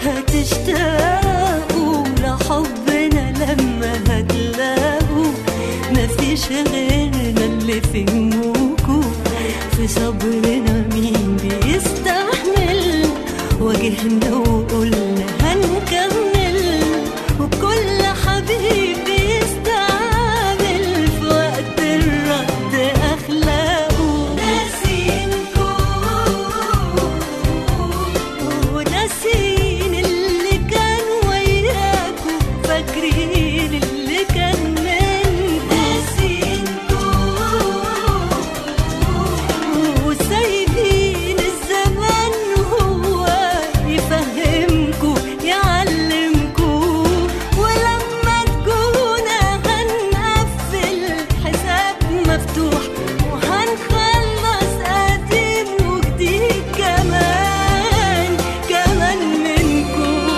هتشتاقوا لحبنا لما هتلاقوا مفيش غيرنا اللي في همومكوا في صبرنا مين بيستحمل واجهنا وقلنا هنكمل وكل حبيب بيستعمل في وقت الرد اخلاقه ناسينكوا وناسين اللي كان وياكوا فاكرين اللي كان منكوا ناسينكوا وسايبين الزمان هو يفهمكوا يعلمكوا ولما تكونا هنقفل حساب مفتوح وهنخلص قديم وجديد كمان كمان منكم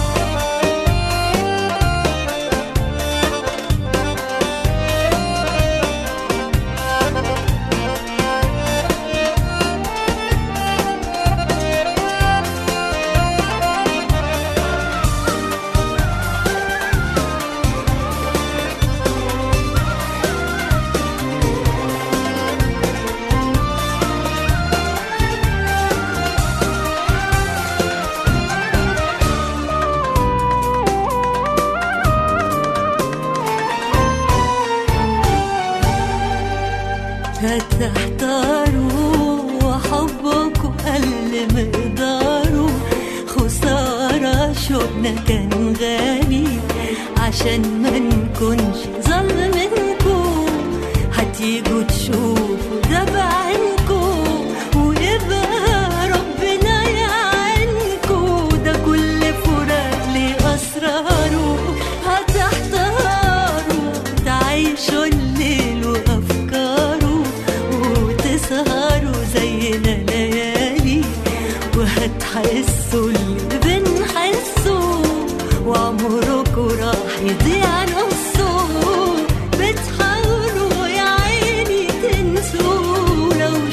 هتحتاروا وحبكوا قل مقداره خسارة شوقنا كان غالي عشان ما نكونش ظلمنكوا هتيجوا تشوفوا ده بعينكوا ويبقى ربنا يعينكوا ده كل فراق ليه أسراره هتحتاروا تعيشوا الليل وأفكاره وتسهروا زينا ليالي وهتحسوا اللي بنحسه وعمركوا راح يضيع نصه بتحاولوا يا عيني تنسوا لو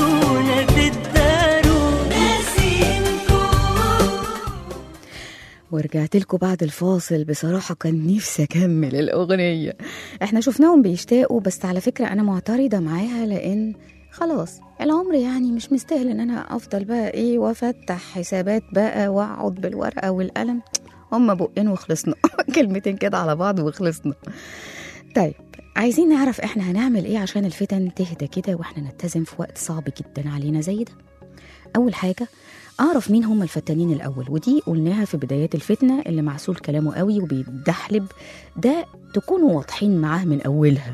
شفتونا تتداروا ناسينكوا ورجعت لكم بعد الفاصل بصراحة كان نفسي أكمل الأغنية احنا شفناهم بيشتاقوا بس على فكرة أنا معترضة معاها لأن خلاص العمر يعني مش مستاهل ان انا افضل بقى ايه وافتح حسابات بقى واقعد بالورقة والقلم هما بقين وخلصنا كلمتين كده على بعض وخلصنا طيب عايزين نعرف احنا هنعمل ايه عشان الفتن تهدى كده واحنا نتزن في وقت صعب جدا علينا زي ده اول حاجة اعرف مين هم الفتانين الاول ودي قلناها في بدايات الفتنة اللي معسول كلامه قوي وبيدحلب ده تكونوا واضحين معاه من اولها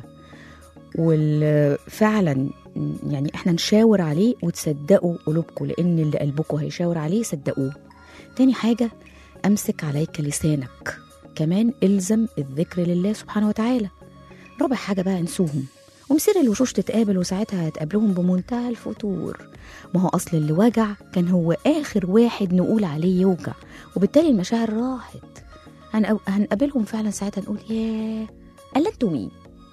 وفعلا يعني احنا نشاور عليه وتصدقوا قلوبكم لان اللي قلبكم هيشاور عليه صدقوه تاني حاجة امسك عليك لسانك كمان الزم الذكر لله سبحانه وتعالى رابع حاجة بقى انسوهم ومسير الوشوش تتقابل وساعتها هتقابلهم بمنتهى الفتور ما هو أصل اللي وجع كان هو آخر واحد نقول عليه يوجع وبالتالي المشاعر راحت هنقو- هنقابلهم فعلا ساعتها نقول ياه قال انتوا مين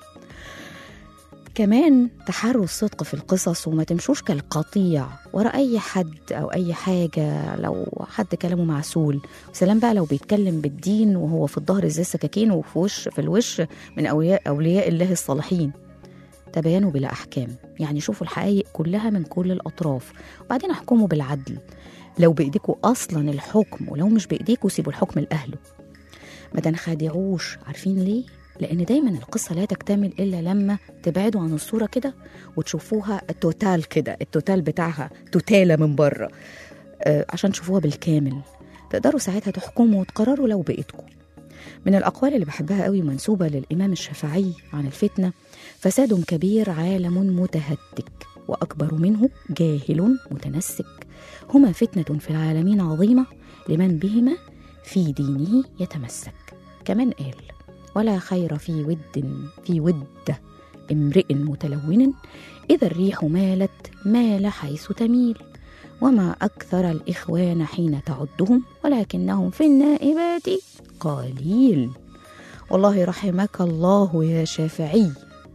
كمان تحروا الصدق في القصص وما تمشوش كالقطيع ورا أي حد أو أي حاجة لو حد كلامه معسول سلام بقى لو بيتكلم بالدين وهو في الظهر زي السكاكين وفي وش في الوش من أولياء, أولياء الله الصالحين تبينوا بلا أحكام يعني شوفوا الحقائق كلها من كل الأطراف وبعدين احكموا بالعدل لو بإيديكوا أصلا الحكم ولو مش بإيديكوا سيبوا الحكم لأهله ما تنخدعوش عارفين ليه؟ لأن دايما القصة لا تكتمل إلا لما تبعدوا عن الصورة كده وتشوفوها التوتال كده التوتال بتاعها توتالة من بره آه، عشان تشوفوها بالكامل تقدروا ساعتها تحكموا وتقرروا لو بإيدكم من الأقوال اللي بحبها قوي منسوبة للإمام الشافعي عن الفتنة فساد كبير عالم متهتك وأكبر منه جاهل متنسك هما فتنة في العالمين عظيمة لمن بهما في دينه يتمسك كمان قال ولا خير في ود في ود امرئ متلون إذا الريح مالت مال حيث تميل وما أكثر الإخوان حين تعدهم ولكنهم في النائبات قليل والله رحمك الله يا شافعي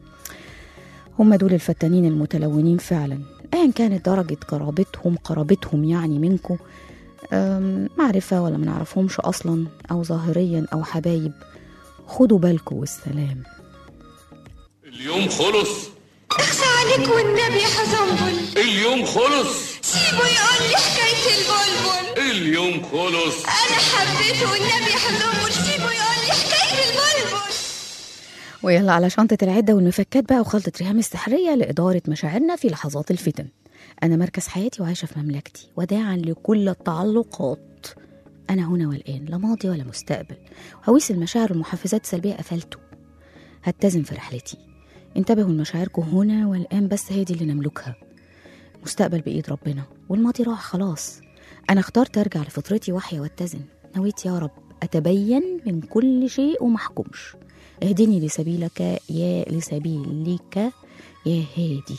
هم دول الفتانين المتلونين فعلا ايا كانت درجة قرابتهم قرابتهم يعني منكم أم، معرفة ولا منعرفهمش أصلا أو ظاهريا أو حبايب خدوا بالكم والسلام اليوم خلص اخشى عليك والنبي يا حزنبل اليوم خلص سيبه يقول لي حكاية البلبل اليوم خلص أنا حبيته والنبي يا حزنبل سيبه يقول لي حكاية البلبل ويلا على شنطة العدة والمفكات بقى وخلطة ريهام السحرية لإدارة مشاعرنا في لحظات الفتن أنا مركز حياتي وعايشة في مملكتي وداعا لكل التعلقات أنا هنا والآن لا ماضي ولا مستقبل هويس المشاعر والمحفزات السلبية قفلته هتزن في رحلتي انتبهوا لمشاعركم هنا والآن بس هي دي اللي نملكها مستقبل بإيد ربنا والماضي راح خلاص أنا اخترت أرجع لفطرتي وأحيا واتزن نويت يا رب أتبين من كل شيء ومحكمش اهدني لسبيلك يا لسبيلك يا هادي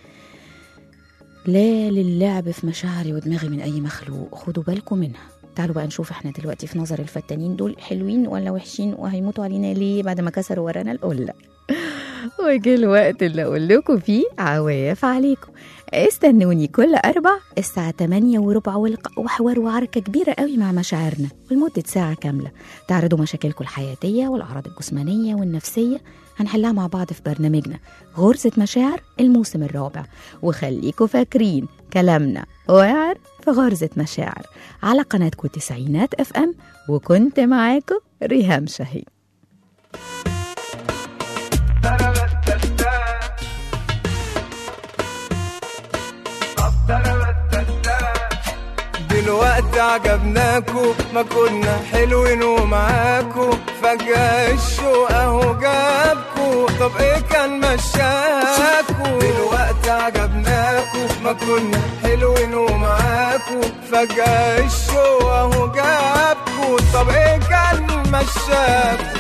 لا للعب في مشاعري ودماغي من أي مخلوق خدوا بالكم منها تعالوا بقى نشوف احنا دلوقتي في نظر الفتانين دول حلوين ولا وحشين وهيموتوا علينا ليه بعد ما كسروا ورانا القلة وجه الوقت اللي اقول لكم فيه عواف عليكم استنوني كل اربع الساعة 8 وربع ولق- وحوار وعركة كبيرة قوي مع مشاعرنا ولمدة ساعة كاملة تعرضوا مشاكلكم الحياتية والأعراض الجسمانية والنفسية هنحلها مع بعض في برنامجنا غرزة مشاعر الموسم الرابع وخليكم فاكرين كلامنا وعر في غرزة مشاعر على قناتكم تسعينات اف ام وكنت معاكم ريهام شاهين دلوقتي عجبناكو ما كنا حلوين ومعاكو فجأة الشوق اهو جابكو طب ايه كان مشاكو دلوقتي عجبناكو ما كنا حلوين ومعاكو فجأة الشوق اهو جابكو طب ايه كان مشاكو